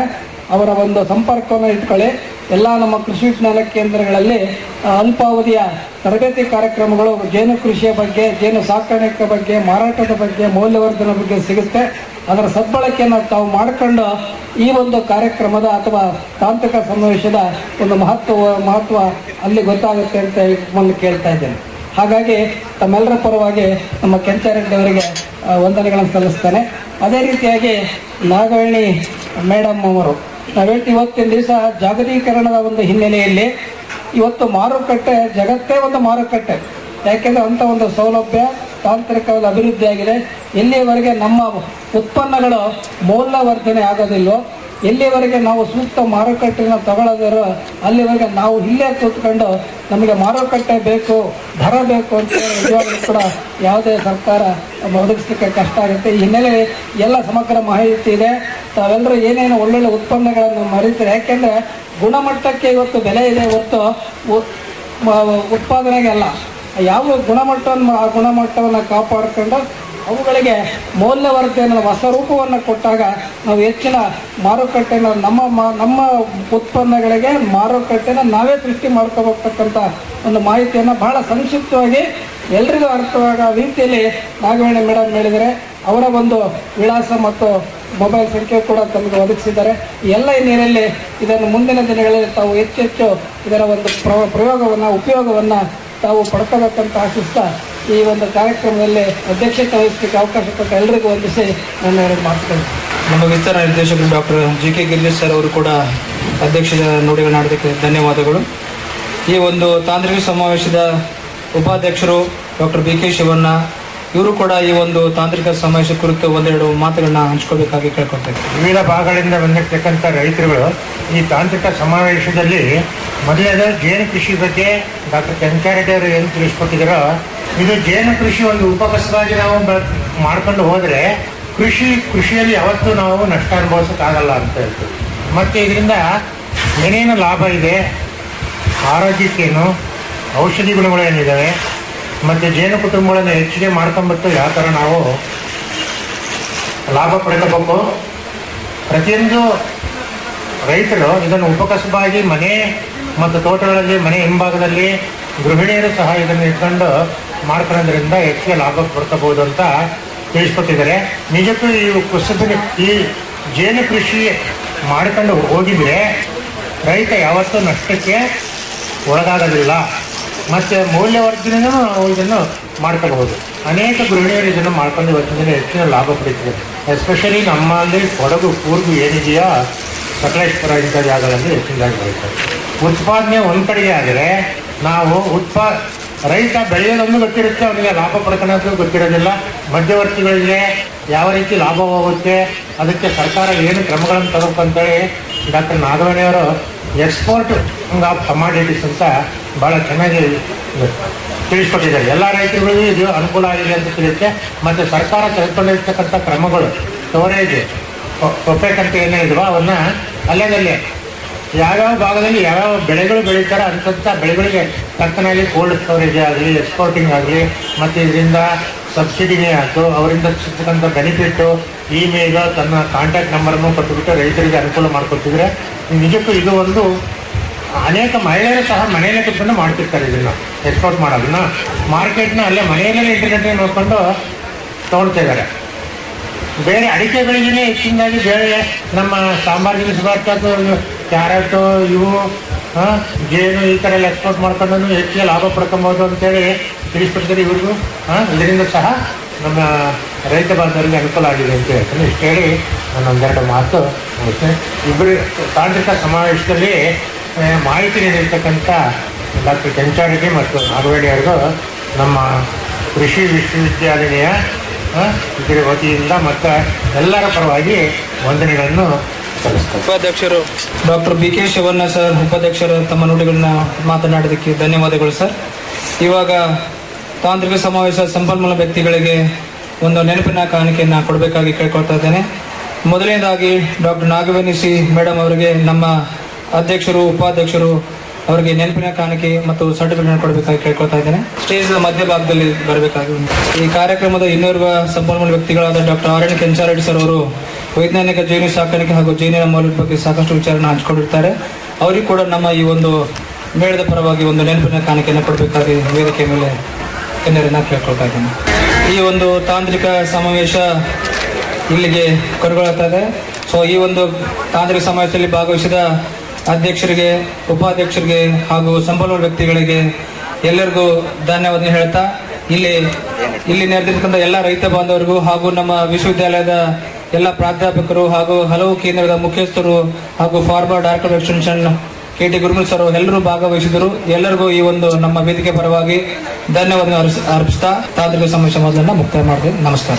ಅವರ ಒಂದು ಸಂಪರ್ಕವನ್ನು ಇಟ್ಕೊಳ್ಳಿ ಎಲ್ಲ ನಮ್ಮ ಕೃಷಿ ವಿಜ್ಞಾನ ಕೇಂದ್ರಗಳಲ್ಲಿ ಆ, ಅಲ್ಪಾವಧಿಯ ತರಬೇತಿ ಕಾರ್ಯಕ್ರಮಗಳು ಜೇನು ಕೃಷಿಯ ಬಗ್ಗೆ ಜೇನು ಸಾಕಾಣಿಕೆ ಬಗ್ಗೆ ಮಾರಾಟದ ಬಗ್ಗೆ ಮೌಲ್ಯವರ್ಧನೆ ಬಗ್ಗೆ ಸಿಗುತ್ತೆ ಅದರ ಸದ್ಬಳಕೆಯನ್ನು ತಾವು ಮಾಡಿಕೊಂಡು ಈ ಒಂದು ಕಾರ್ಯಕ್ರಮದ ಅಥವಾ ತಾಂತ್ರಿಕ ಸಮಾವೇಶದ ಒಂದು ಮಹತ್ವ ಮಹತ್ವ ಅಲ್ಲಿ ಗೊತ್ತಾಗುತ್ತೆ ಅಂತ ಒಂದು ಕೇಳ್ತಾ ಇದ್ದೇನೆ ಹಾಗಾಗಿ ತಮ್ಮೆಲ್ಲರ ಪರವಾಗಿ ನಮ್ಮ ಕೆಂಚಾರೆಡ್ಡಿ ಅವರಿಗೆ ಆ, ವಂದನೆಗಳನ್ನು ಸಲ್ಲಿಸ್ತೇನೆ ಅದೇ ರೀತಿಯಾಗಿ ನಾಗವೇಣಿ ಮೇಡಮ್ ಅವರು ನಾವೇಳಿ ಇವತ್ತಿನ ದಿವಸ ಜಾಗತೀಕರಣದ ಒಂದು ಹಿನ್ನೆಲೆಯಲ್ಲಿ ಇವತ್ತು ಮಾರುಕಟ್ಟೆ ಜಗತ್ತೇ ಒಂದು ಮಾರುಕಟ್ಟೆ ಯಾಕೆಂದ್ರೆ ಅಂತ ಒಂದು ಸೌಲಭ್ಯ ತಾಂತ್ರಿಕವಾದ ಅಭಿವೃದ್ಧಿ ಆಗಿದೆ ಎಲ್ಲಿಯವರೆಗೆ ನಮ್ಮ ಉತ್ಪನ್ನಗಳು ಮೌಲ್ಯವರ್ಧನೆ ಆಗೋದಿಲ್ವೋ ಎಲ್ಲಿವರೆಗೆ ನಾವು ಸೂಕ್ತ ಮಾರುಕಟ್ಟೆನ ತಗೊಳ್ಳೋದಿರೋ ಅಲ್ಲಿವರೆಗೆ ನಾವು ಇಲ್ಲೇ ಕೂತ್ಕೊಂಡು ನಮಗೆ ಮಾರುಕಟ್ಟೆ ಬೇಕು ದರ ಬೇಕು ಅಂತ ಹೇಳಿ ನಿಜವಾಗ್ಲೂ ಕೂಡ ಯಾವುದೇ ಸರ್ಕಾರ ಒದಗಿಸ್ಲಿಕ್ಕೆ ಕಷ್ಟ ಆಗುತ್ತೆ ಈ ಹಿನ್ನೆಲೆ ಎಲ್ಲ ಸಮಗ್ರ ಮಾಹಿತಿ ಇದೆ ತಾವೆಲ್ಲರೂ ಏನೇನು ಒಳ್ಳೊಳ್ಳೆ ಉತ್ಪನ್ನಗಳನ್ನು ಮರೀತಾರೆ ಯಾಕೆಂದ್ರೆ ಗುಣಮಟ್ಟಕ್ಕೆ ಇವತ್ತು ಬೆಲೆ ಇದೆ ಹೊತ್ತು ಉ- ಮ- ಉತ್ಪಾದನೆಗೆ ಅಲ್ಲ ಯಾವ ಗುಣಮಟ್ಟವನ್ನು ಆ ಗುಣಮಟ್ಟವನ್ನು ಕಾಪಾಡಿಕೊಂಡು ಅವುಗಳಿಗೆ ಮೌಲ್ಯವರ್ಧನೆ ಹೊಸ ರೂಪವನ್ನು ಕೊಟ್ಟಾಗ ನಾವು ಹೆಚ್ಚಿನ ಮಾರುಕಟ್ಟೆನ ನಮ್ಮ ಮಾ- ನಮ್ಮ ಉತ್ಪನ್ನಗಳಿಗೆ ಮಾರುಕಟ್ಟೆನ ನಾವೇ ಸೃಷ್ಟಿ ಮಾಡ್ಕೋಬೇಕಂತ ಒಂದು ಮಾಹಿತಿಯನ್ನು ಬಹಳ ಸಂಕ್ಷಿಪ್ತವಾಗಿ ಎಲ್ರಿಗೂ ಅರ್ಥವಾಗೋ ರೀತಿಯಲ್ಲಿ ನಾಗವೇಣಿ ಮೇಡಮ್ ಹೇಳಿದರೆ ಅವರ ಒಂದು ವಿಳಾಸ ಮತ್ತು ಮೊಬೈಲ್ ಸಂಖ್ಯೆ ಕೂಡ ತಮಗೆ ಒದಗಿಸಿದ್ದಾರೆ ಈ ಎಲ್ಲ ಹಿನ್ನೆಲೆಯಲ್ಲಿ ಇದನ್ನು ಮುಂದಿನ ದಿನಗಳಲ್ಲಿ ತಾವು ಹೆಚ್ಚು ಹೆಚ್ಚು ಇದರ ಒಂದು ಪ್ರ- ಪ್ರಯೋಗವನ್ನು ಉಪಯೋಗವನ್ನು ತಾವು ಪಡ್ಕೋಬೇಕಂತ ಆಶಿಸ್ತಾ ಈ ಒಂದು ಕಾರ್ಯಕ್ರಮದಲ್ಲಿ ಅಧ್ಯಕ್ಷತೆ ವಹಿಸಲಿಕ್ಕೆ ಅವಕಾಶ ಕೊಟ್ಟ ಎಲ್ಲರಿಗೂ ವಂದಿಸಿ ನನ್ನ ಎರಡು ಮಾತುಗಳು ನಮ್ಮ ವಿಸ್ತರಣಾ ನಿರ್ದೇಶಕರು doctor G K Girish sir ಅವರು ಕೂಡ ಅಧ್ಯಕ್ಷ ನುಡಿಗಳನ್ನಾಡೋದಕ್ಕೆ ಧನ್ಯವಾದಗಳು ಈ ಒಂದು ತಾಂತ್ರಿಕ ಸಮಾವೇಶದ ಉಪಾಧ್ಯಕ್ಷರು ಡಾಕ್ಟರ್ ಬಿ ಕೆ ಶಿವಣ್ಣ ಇವರು ಕೂಡ ಈ ಒಂದು ತಾಂತ್ರಿಕ ಸಮಾವೇಶ ಕುರಿತು ಒಂದೆರಡು ಮಾತುಗಳನ್ನ ಹಂಚ್ಕೋಬೇಕಾಗಿ ಕೇಳ್ಕೊಳ್ತೇವೆ ವಿವಿಧ ಭಾಗಗಳಿಂದ ಬಂದಿರತಕ್ಕಂಥ ರೈತರುಗಳು ಈ ತಾಂತ್ರಿಕ ಸಮಾವೇಶದಲ್ಲಿ ಮೊದಲನೇದು ಜೇನು ಕೃಷಿ ಬಗ್ಗೆ ಡಾಕ್ಟರ್ ಕೆಂಚಾರೆಡ್ಡಿ ಅವರು ಏನು ತಿಳಿಸ್ಕೊಟ್ಟಿದ್ದಾರೋ ಇದು ಜೇನು ಕೃಷಿ ಒಂದು ಉಪಕಸವಾಗಿ ನಾವು ಬ- ಮಾಡ್ಕೊಂಡು ಹೋದರೆ ಕೃಷಿ ಕೃಷಿಯಲ್ಲಿ ಯಾವತ್ತೂ ನಾವು ನಷ್ಟ ಅನುಭವಿಸೋಕ್ಕಾಗಲ್ಲ ಅಂತ ಹೇಳ್ತೀವಿ ಮತ್ತು ಇದರಿಂದ ಏನೇನು ಲಾಭ ಇದೆ ಆರೋಗ್ಯಕ್ಕೇನು ಔಷಧಿ ಗುಣಗಳೇನಿದ್ದಾವೆ ಮತ್ತು ಜೇನು ಕುಟುಂಬಗಳನ್ನು ಹೆಚ್ಚಿಗೆ ಮಾಡ್ಕೊಂಬಿಟ್ಟು ಯಾವ ಥರ ನಾವು ಲಾಭ ಪಡೆಯಬೇಕು ಪ್ರತಿಯೊಂದು ರೈತರು ಇದನ್ನು ಉಪಕಸಬಾಗಿ ಮನೆ ಮತ್ತು ತೋಟಗಳಲ್ಲಿ ಮನೆ ಹಿಂಭಾಗದಲ್ಲಿ ಗೃಹಿಣಿಯರು ಸಹ ಇದನ್ನು ಇಟ್ಕೊಂಡು ಮಾಡ್ಕೊಳ್ಳೋದ್ರಿಂದ ಹೆಚ್ಚಿಗೆ ಲಾಭ ಪಡ್ಕೋಬಹುದು ಅಂತ ತಿಳಿಸ್ಕೊಟ್ಟಿದ್ದಾರೆ ನಿಜಕ್ಕೂ ಈ ಕುಸಬ ಈ ಜೇನು ಕೃಷಿ ಮಾಡ್ಕೊಂಡು ಹೋಗಿದ್ರೆ ರೈತ ಯಾವತ್ತೂ ನಷ್ಟಕ್ಕೆ ಒಳಗಾಗೋದಿಲ್ಲ ಮತ್ತು ಮೌಲ್ಯವರ್ಧನೆಯೂ ನಾವು ಇದನ್ನು ಮಾಡ್ಕೋಬಹುದು ಅನೇಕ ಗೃಹಿಣಿಯರು ಇದನ್ನು ಮಾಡ್ಕೊಂಡು ಇವತ್ತಿನ ದಿನ ಹೆಚ್ಚಿನ ಲಾಭ ಪಡೀತಿದ್ದಾರೆ ಎಸ್ಪೆಷಲಿ ನಮ್ಮಲ್ಲಿ ಕೊಡಗು ಕೂರ್ಗು ಏನಿದೆಯಾ ಸಕಲೇಶ್ವರ ಇಂಥ ಜಾಗಗಳಲ್ಲಿ ಹೆಚ್ಚಿನದಾಗಿ ಬೆಳೀತಾರೆ ಉತ್ಪಾದನೆ ಒಂದು ಕಡೆಗೆ ಆದರೆ ನಾವು ಉತ್ಪಾ ರೈತ ಬೆಳೆಯೋದೊಂದು ಗೊತ್ತಿರುತ್ತೆ ಅವನಿಗೆ ಲಾಭ ಪಡ್ಕೊಳ್ಳೋದು ಗೊತ್ತಿರೋದಿಲ್ಲ ಮಧ್ಯವರ್ತಿಗಳಿಗೆ ಯಾವ ರೀತಿ ಲಾಭ ಹೋಗುತ್ತೆ ಅದಕ್ಕೆ ಸರ್ಕಾರ ಏನು ಕ್ರಮಗಳನ್ನು ತಗೋಬೇಕು ಅಂತೇಳಿ ಡಾಕ್ಟರ್ ನಾಗವೇಣಿಯವರು ಎಕ್ಸ್ಪೋರ್ಟ್ ಆಫ್ ಕಮಾಡಿಟೀಸ್ ಅಂತ ಭಾಳ ಚೆನ್ನಾಗಿ ತಿಳಿಸ್ಕೊಟ್ಟಿದ್ದಾರೆ ಎಲ್ಲ ರೈತರುಗಳಿಗೂ ಇದು ಅನುಕೂಲ ಆಗಿದೆ ಅಂತ ತಿಳಿಯುತ್ತೆ ಮತ್ತು ಸರ್ಕಾರ ತೆಗೆದುಕೊಂಡಿರ್ತಕ್ಕಂಥ ಕ್ರಮಗಳು ಸ್ಟೋರೇಜ್ ಒಪೆಕ್ ಅಂತ ಏನು ಹೇಳಿದ್ವೋ ಅವನ್ನ ಅಲ್ಲದಲ್ಲೇ ಯಾವ್ಯಾವ ಭಾಗದಲ್ಲಿ ಯಾವ್ಯಾವ ಬೆಳೆಗಳು ಬೆಳೀತಾರೆ ಅಂತಂಥ ಬೆಳೆಗಳಿಗೆ ತಕ್ಕನಾಗಿ ಕೋಲ್ಡ್ ಸ್ಟೋರೇಜ್ ಆಗಲಿ ಎಕ್ಸ್ಪೋರ್ಟಿಂಗ್ ಆಗಲಿ ಮತ್ತು ಇದರಿಂದ ಸಬ್ಸಿಡಿನೇ ಆಯಿತು ಅವರಿಂದ ಸಿಗ್ತಕ್ಕಂಥ ಬೆನಿಫಿಟ್ಟು ಇಮೇಲ್ ತನ್ನ ಕಾಂಟ್ಯಾಕ್ಟ್ ನಂಬರನ್ನು ಕೊಟ್ಟುಬಿಟ್ಟು ರೈತರಿಗೆ ಅನುಕೂಲ ಮಾಡಿಕೊಟ್ಟಿದ್ರೆ ನಿಜಕ್ಕೂ ಇದು ಒಂದು ಅನೇಕ ಮಹಿಳೆಯರು ಸಹ ಮನೆಯಲ್ಲೇ ಕೂತ್ಕೊಂಡು ಮಾಡ್ತಿರ್ತಾರೆ ಇದನ್ನು ಎಕ್ಸ್ಪೋರ್ಟ್ ಮಾಡೋದನ್ನ ಮಾರ್ಕೆಟ್ನ ಅಲ್ಲೇ ಮನೆಯಲ್ಲೇ ಇಂಟರ್ನೆಟ್ ನೋಡ್ಕೊಂಡು ತೊಗೊಳ್ತಾ ಇದ್ದಾರೆ ಬೇರೆ ಅಡಿಕೆ ಬೆಳೆಗಿನೇ ಹೆಚ್ಚಿನದಾಗಿ ಬೇರೆ ನಮ್ಮ ಸಾಂಬಾರು ದಿನಸಿ ಬರ್ತದ್ದು ಕ್ಯಾರೆಟು ಇವು ಆ, ಜೇನು ಈ ಥರ ಎಲ್ಲ ಎಕ್ಸ್ಪೋರ್ಟ್ ಮಾಡ್ಕೊಂಡು ಹೆಚ್ಚಿಗೆ ಲಾಭ ಪಡ್ಕೊಬೋದು ಅಂತೇಳಿ ತಿಳಿಸ್ಬಿಡ್ತಾರೆ ಇವ್ರಿಗೂ ಆ, ಇದರಿಂದ ಸಹ ನಮ್ಮ ರೈತ ಬಾಂಧವರಿಗೆ ಅನುಕೂಲ ಆಗಿದೆ ಅಂತ ಹೇಳ್ತೀನಿ ಇಷ್ಟು ಹೇಳಿ ನಾನು ಒಂದೆರಡು ಮಾತು ಮುಗಿಸ್ತೇನೆ ಇಬ್ಬರು ತಾಂತ್ರಿಕ ಸಮಾವೇಶದಲ್ಲಿ ಆ, ಮಾಹಿತಿ ನೀಡಿರ್ತಕ್ಕಂಥ ಡಾಕ್ಟರ್ ಕೆಂಚಾರೆಡ್ಡಿ ಮತ್ತು ನಾಗವೇಡಿ ಅವರಿಗೂ ನಮ್ಮ ಕೃಷಿ ವಿಶ್ವವಿದ್ಯಾಲಯ ಆ, ಇದರ ವತಿಯಿಂದ ಮತ್ತು ಎಲ್ಲರ ಪರವಾಗಿ ವಂದನೆಗಳನ್ನು ಸಲ್ಲಿಸ್ತೇನೆ ಉಪಾಧ್ಯಕ್ಷರು doctor B K Shivanna sir ಉಪಾಧ್ಯಕ್ಷರು ತಮ್ಮ ನುಡಿಗಳನ್ನ ಮಾತನಾಡೋದಕ್ಕೆ ಧನ್ಯವಾದಗಳು ಸರ್ ಇವಾಗ ತಾಂತ್ರಿಕ ಸಮಾವೇಶ ಸಂಪನ್ಮೂಲ ವ್ಯಕ್ತಿಗಳಿಗೆ ಒಂದು ನೆನಪಿನ ಕಾಣಿಕೆಯನ್ನ ಕೊಡಬೇಕಾಗಿ ಕೇಳ್ಕೊಳ್ತಾ ಇದ್ದೇನೆ ಮೊದಲನೇದಾಗಿ ಡಾಕ್ಟರ್ ನಾಗವೇಣಿಸಿ ಮೇಡಮ್ ಅವರಿಗೆ ನಮ್ಮ ಅಧ್ಯಕ್ಷರು ಉಪಾಧ್ಯಕ್ಷರು ಅವರಿಗೆ ನೆನಪಿನ ಕಾಣಿಕೆ ಮತ್ತು ಸರ್ಟಿಫಿಕೇಟ್ ಕೊಡಬೇಕಾಗಿ ಕೇಳ್ಕೊಳ್ತಾ ಇದ್ದೇನೆ ಸ್ಟೇಜ್ ಮಧ್ಯಭಾಗದಲ್ಲಿ ಬರಬೇಕಾಗಿ ಈ ಕಾರ್ಯಕ್ರಮದ ಇನ್ನೋರ್ವ ಸಂಪನ್ಮೂಲ ವ್ಯಕ್ತಿಗಳಾದ doctor R N Kenchareddy sir ಅವರು ವೈಜ್ಞಾನಿಕ ಜೇನು ಸಾಕಾಣಿಕೆ ಹಾಗೂ ಜೇನಿನ ಮೌಲ್ಯದ ಬಗ್ಗೆ ಸಾಕಷ್ಟು ವಿಚಾರನ ಹಂಚಿಕೊಂಡಿರ್ತಾರೆ ಅವರಿಗೂ ಕೂಡ ನಮ್ಮ ಈ ಒಂದು ಮೇಳದ ಪರವಾಗಿ ಒಂದು ನೆನಪಿನ ಕಾಣಿಕೆಯನ್ನು ಕೊಡಬೇಕಾಗಿ ವೇದಿಕೆ ಮೇಲೆ ಎಲ್ಲರನ್ನ ಕೇಳ್ಕೊಳ್ತಾ ಇದ್ದೀನಿ ಈ ಒಂದು ತಾಂತ್ರಿಕ ಸಮಾವೇಶ ಇಲ್ಲಿಗೆ ಕೊನೆಗೊಳ್ಳುತ್ತದೆ ಸೊ ಈ ಒಂದು ತಾಂತ್ರಿಕ ಸಮಾವೇಶದಲ್ಲಿ ಭಾಗವಹಿಸಿದ ಅಧ್ಯಕ್ಷರಿಗೆ ಉಪಾಧ್ಯಕ್ಷರಿಗೆ ಹಾಗೂ ಸಂಪನ್ಮೂಲ ವ್ಯಕ್ತಿಗಳಿಗೆ ಎಲ್ಲರಿಗೂ ಧನ್ಯವಾದ ಹೇಳ್ತಾ ಇಲ್ಲಿ ಇಲ್ಲಿ ನೆರೆದಿರ್ತಕ್ಕಂಥ ಎಲ್ಲ ರೈತ ಬಾಂಧವರಿಗೂ ಹಾಗೂ ನಮ್ಮ ವಿಶ್ವವಿದ್ಯಾಲಯದ ಎಲ್ಲ ಪ್ರಾಧ್ಯಾಪಕರು ಹಾಗೂ ಹಲವು ಕೇಂದ್ರದ ಮುಖ್ಯಸ್ಥರು ಹಾಗೂ former director extension K T Gurumool sir ಎಲ್ಲರೂ ಭಾಗವಹಿಸಿದರು ಎಲ್ಲರಿಗೂ ಈ ಒಂದು ನಮ್ಮ ವೇದಿಕೆ ಪರವಾಗಿ ಧನ್ಯವಾದ ಅರ್ಪಿಸ್ತಾ ತಾಂತ್ರಿಕ ಸಮಾವೇಶ ಮೊದಲನ್ನ ಮುಕ್ತಾಯ ಮಾಡಿದೆ ನಮಸ್ಕಾರ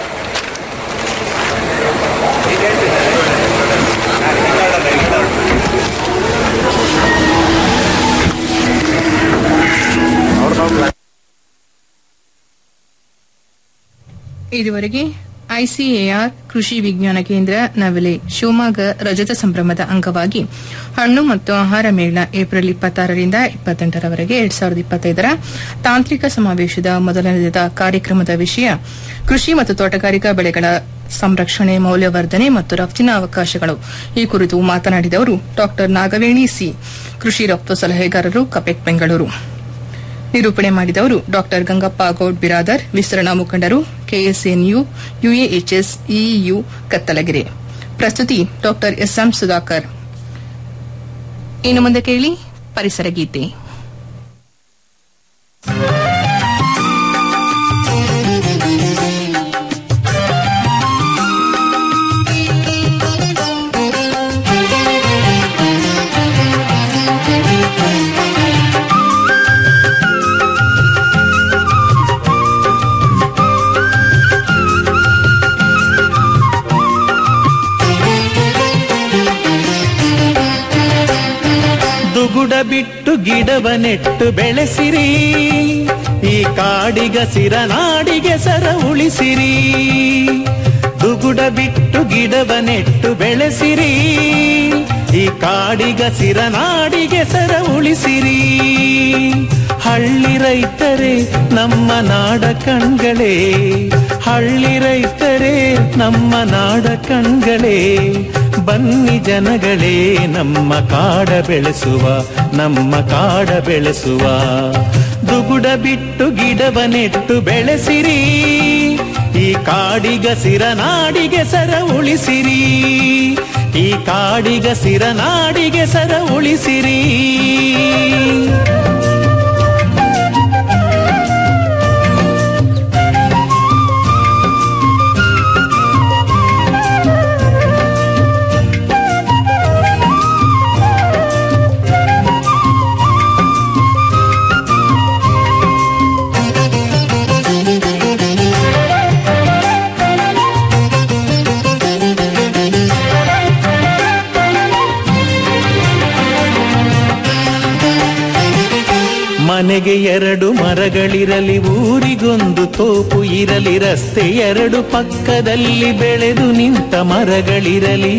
ಇದುವರೆಗೆ ಐಸಿಎಆರ್ ಕೃಷಿ ವಿಜ್ಞಾನ ಕೇಂದ್ರ ನವಲೆ ಶಿವಮೊಗ್ಗ ರಜತ ಸಂಭ್ರಮದ ಅಂಗವಾಗಿ ಹಣ್ಣು ಮತ್ತು ಆಹಾರ ಮೇಳ ಏಪ್ರಿಲ್ ಇಪ್ಪತ್ತಾರರಿಂದ ಇಪ್ಪತ್ತೆಂಟರವರೆಗೆ ಎರಡ್ ಸಾವಿರದ ಇಪ್ಪತ್ತೈದರ ತಾಂತ್ರಿಕ ಸಮಾವೇಶದ ಮೊದಲನೇ ದಿನದ ಕಾರ್ಯಕ್ರಮದ ವಿಷಯ ಕೃಷಿ ಮತ್ತು ತೋಟಗಾರಿಕಾ ಬೆಳೆಗಳ ಸಂರಕ್ಷಣೆ ಮೌಲ್ಯವರ್ಧನೆ ಮತ್ತು ರಫ್ತಿನ ಅವಕಾಶಗಳು ಈ ಕುರಿತು ಮಾತನಾಡಿದವರು ಡಾ ನಾಗವೇಣಿ ಸಿ ಕೃಷಿ ರಫ್ತು ಸಲಹೆಗಾರರು ಕಪೆಕ್ ಬೆಂಗಳೂರು ನಿರೂಪಣೆ ಮಾಡಿದವರು ಡಾಕ್ಟರ್ ಗಂಗಪ್ಪ ಗೌಡ್ ಬಿರಾದರ್ ವಿಸ್ತರಣಾ ಮುಖಂಡರು ಕೆಎಸ್ಎನ್ಯು ಯುಎಎಚ್ಎಸ್ ಇಇಯು ಕತ್ತಲಗೆರೆ ಪ್ರಸ್ತುತಿ ಡಾಕ್ಟರ್ ಎಸ್ಎಂ ಸುಧಾಕರ್ ಇನ್ನು ಮುಂದೆ ಕೇಳಿ ಪರಿಸರ ಗೀತೆ ದುಗುಡ ಬಿಟ್ಟು ಗಿಡವ ನೆಟ್ಟು ಬೆಳೆಸಿರಿ ಈ ಕಾಡಿಗ ಸಿರ ನಾಡಿಗೆ ಸರ ಉಳಿಸಿರಿ ದುಗುಡ ಬಿಟ್ಟು ಗಿಡವ ನೆಟ್ಟು ಬೆಳೆಸಿರಿ ಈ ಕಾಡಿಗ ಸಿರ ನಾಡಿಗೆ ಸರ ಉಳಿಸಿರಿ ಹಳ್ಳಿ ರೈತರೇ ನಮ್ಮ ನಾಡ ಕಣ್ಗಳೇ ಹಳ್ಳಿ ರೈತರೇ ನಮ್ಮ ನಾಡ ಕಣ್ಗಳೇ ಬನ್ನಿ ಜನಗಳೇ ನಮ್ಮ ಕಾಡ ಬೆಳೆಸುವ ನಮ್ಮ ಕಾಡ ಬೆಳೆಸುವ ದುಗುಡ ಬಿಟ್ಟು ಗಿಡವ ನೆಟ್ಟು ಬೆಳೆಸಿರಿ ಈ ಕಾಡಿಗ ಸಿರ ನಾಡಿಗೆ ಸರ ಉಳಿಸಿರಿ ಈ ಕಾಡಿಗ ಸಿರ ನಾಡಿಗೆ ಸರ ಉಳಿಸಿರಿ ಮನೆಗೆ ಎರಡು ಮರಗಳಿರಲಿ ಊರಿಗೊಂದು ತೋಪು ಇರಲಿ ರಸ್ತೆ ಎರಡು ಪಕ್ಕದಲ್ಲಿ ಬೆಳೆದು ನಿಂತ ಮರಗಳಿರಲಿ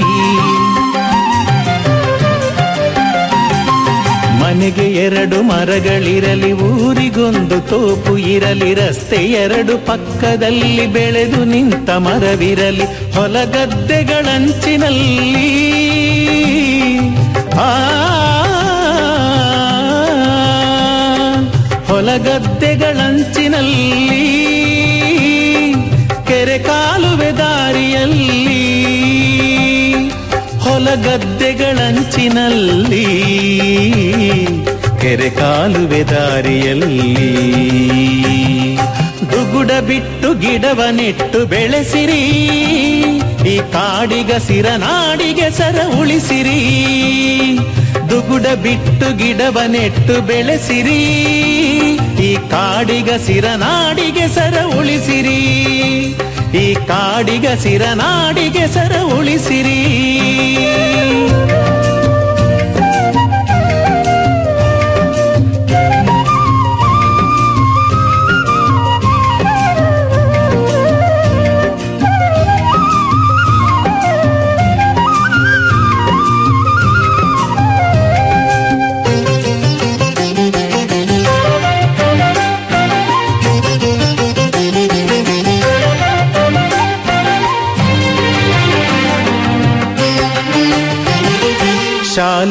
ಮನೆಗೆ ಎರಡು ಮರಗಳಿರಲಿ ಊರಿಗೊಂದು ತೋಪು ಇರಲಿ ರಸ್ತೆ ಎರಡು ಪಕ್ಕದಲ್ಲಿ ಬೆಳೆದು ನಿಂತ ಮರವಿರಲಿ ಹೊಲಗದ್ದೆಗಳಂಚಿನಲ್ಲಿ ಆ ಹೊಲಗದ್ದೆಗಳಂಚಿನಲ್ಲಿ ಕೆರೆ ಕಾಲುವೆ ದಾರಿಯಲ್ಲಿ ಹೊಲಗದ್ದೆಗಳಂಚಿನಲ್ಲಿ ಕೆರೆ ಕಾಲುವೆ ದಾರಿಯಲ್ಲಿ ದುಗುಡ ಬಿಟ್ಟು ಗಿಡವ ನೆಟ್ಟು ಬೆಳೆಸಿರಿ ಈ ಕಾಡಿಗ ಸಿರ ನಾಡಿಗೆ ಸರ ಉಳಿಸಿರಿ ದುಗುಡ ಬಿಟ್ಟು ಗಿಡವ ನೆಟ್ಟು ಬೆಳೆಸಿರಿ ಈ ಕಾಡಿಗ ಸಿರ ನಾಡಿಗೆ ಸರ ಉಳಿಸಿರಿ ಈ ಕಾಡಿಗ ಸಿರ ನಾಡಿಗೆ ಸರ ಉಳಿಸಿರಿ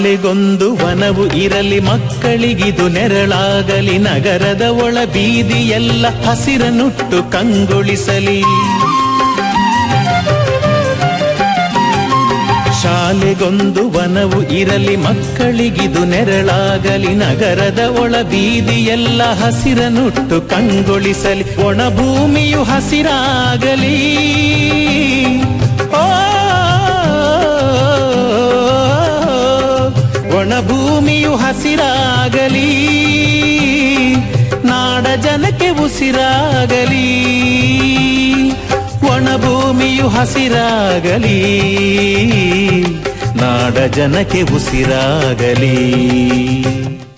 ಶಾಲೆಗೊಂದು ವನವು ಇರಲಿ ಮಕ್ಕಳಿಗಿದು ನೆರಳಾಗಲಿ ನಗರದ ಒಳ ಬೀದಿಯೆಲ್ಲ ಹಸಿರನುಟ್ಟು ಕಂಗೊಳಿಸಲಿ ಶಾಲೆಗೊಂದು ವನವು ಇರಲಿ ಮಕ್ಕಳಿಗಿದು ನೆರಳಾಗಲಿ ನಗರದ ಒಳ ಬೀದಿಯೆಲ್ಲ ಹಸಿರನುಟ್ಟು ಕಂಗೊಳಿಸಲಿ ಒಣ ಭೂಮಿಯು ಹಸಿರಾಗಲಿ ಓ ಒಣ ಭೂಮಿಯು ಹಸಿರಾಗಲಿ ನಾಡ ಜನಕ್ಕೆ ಉಸಿರಾಗಲಿ ಒಣ ಭೂಮಿಯು ಹಸಿರಾಗಲಿ ನಾಡ ಜನಕ್ಕೆ ಉಸಿರಾಗಲಿ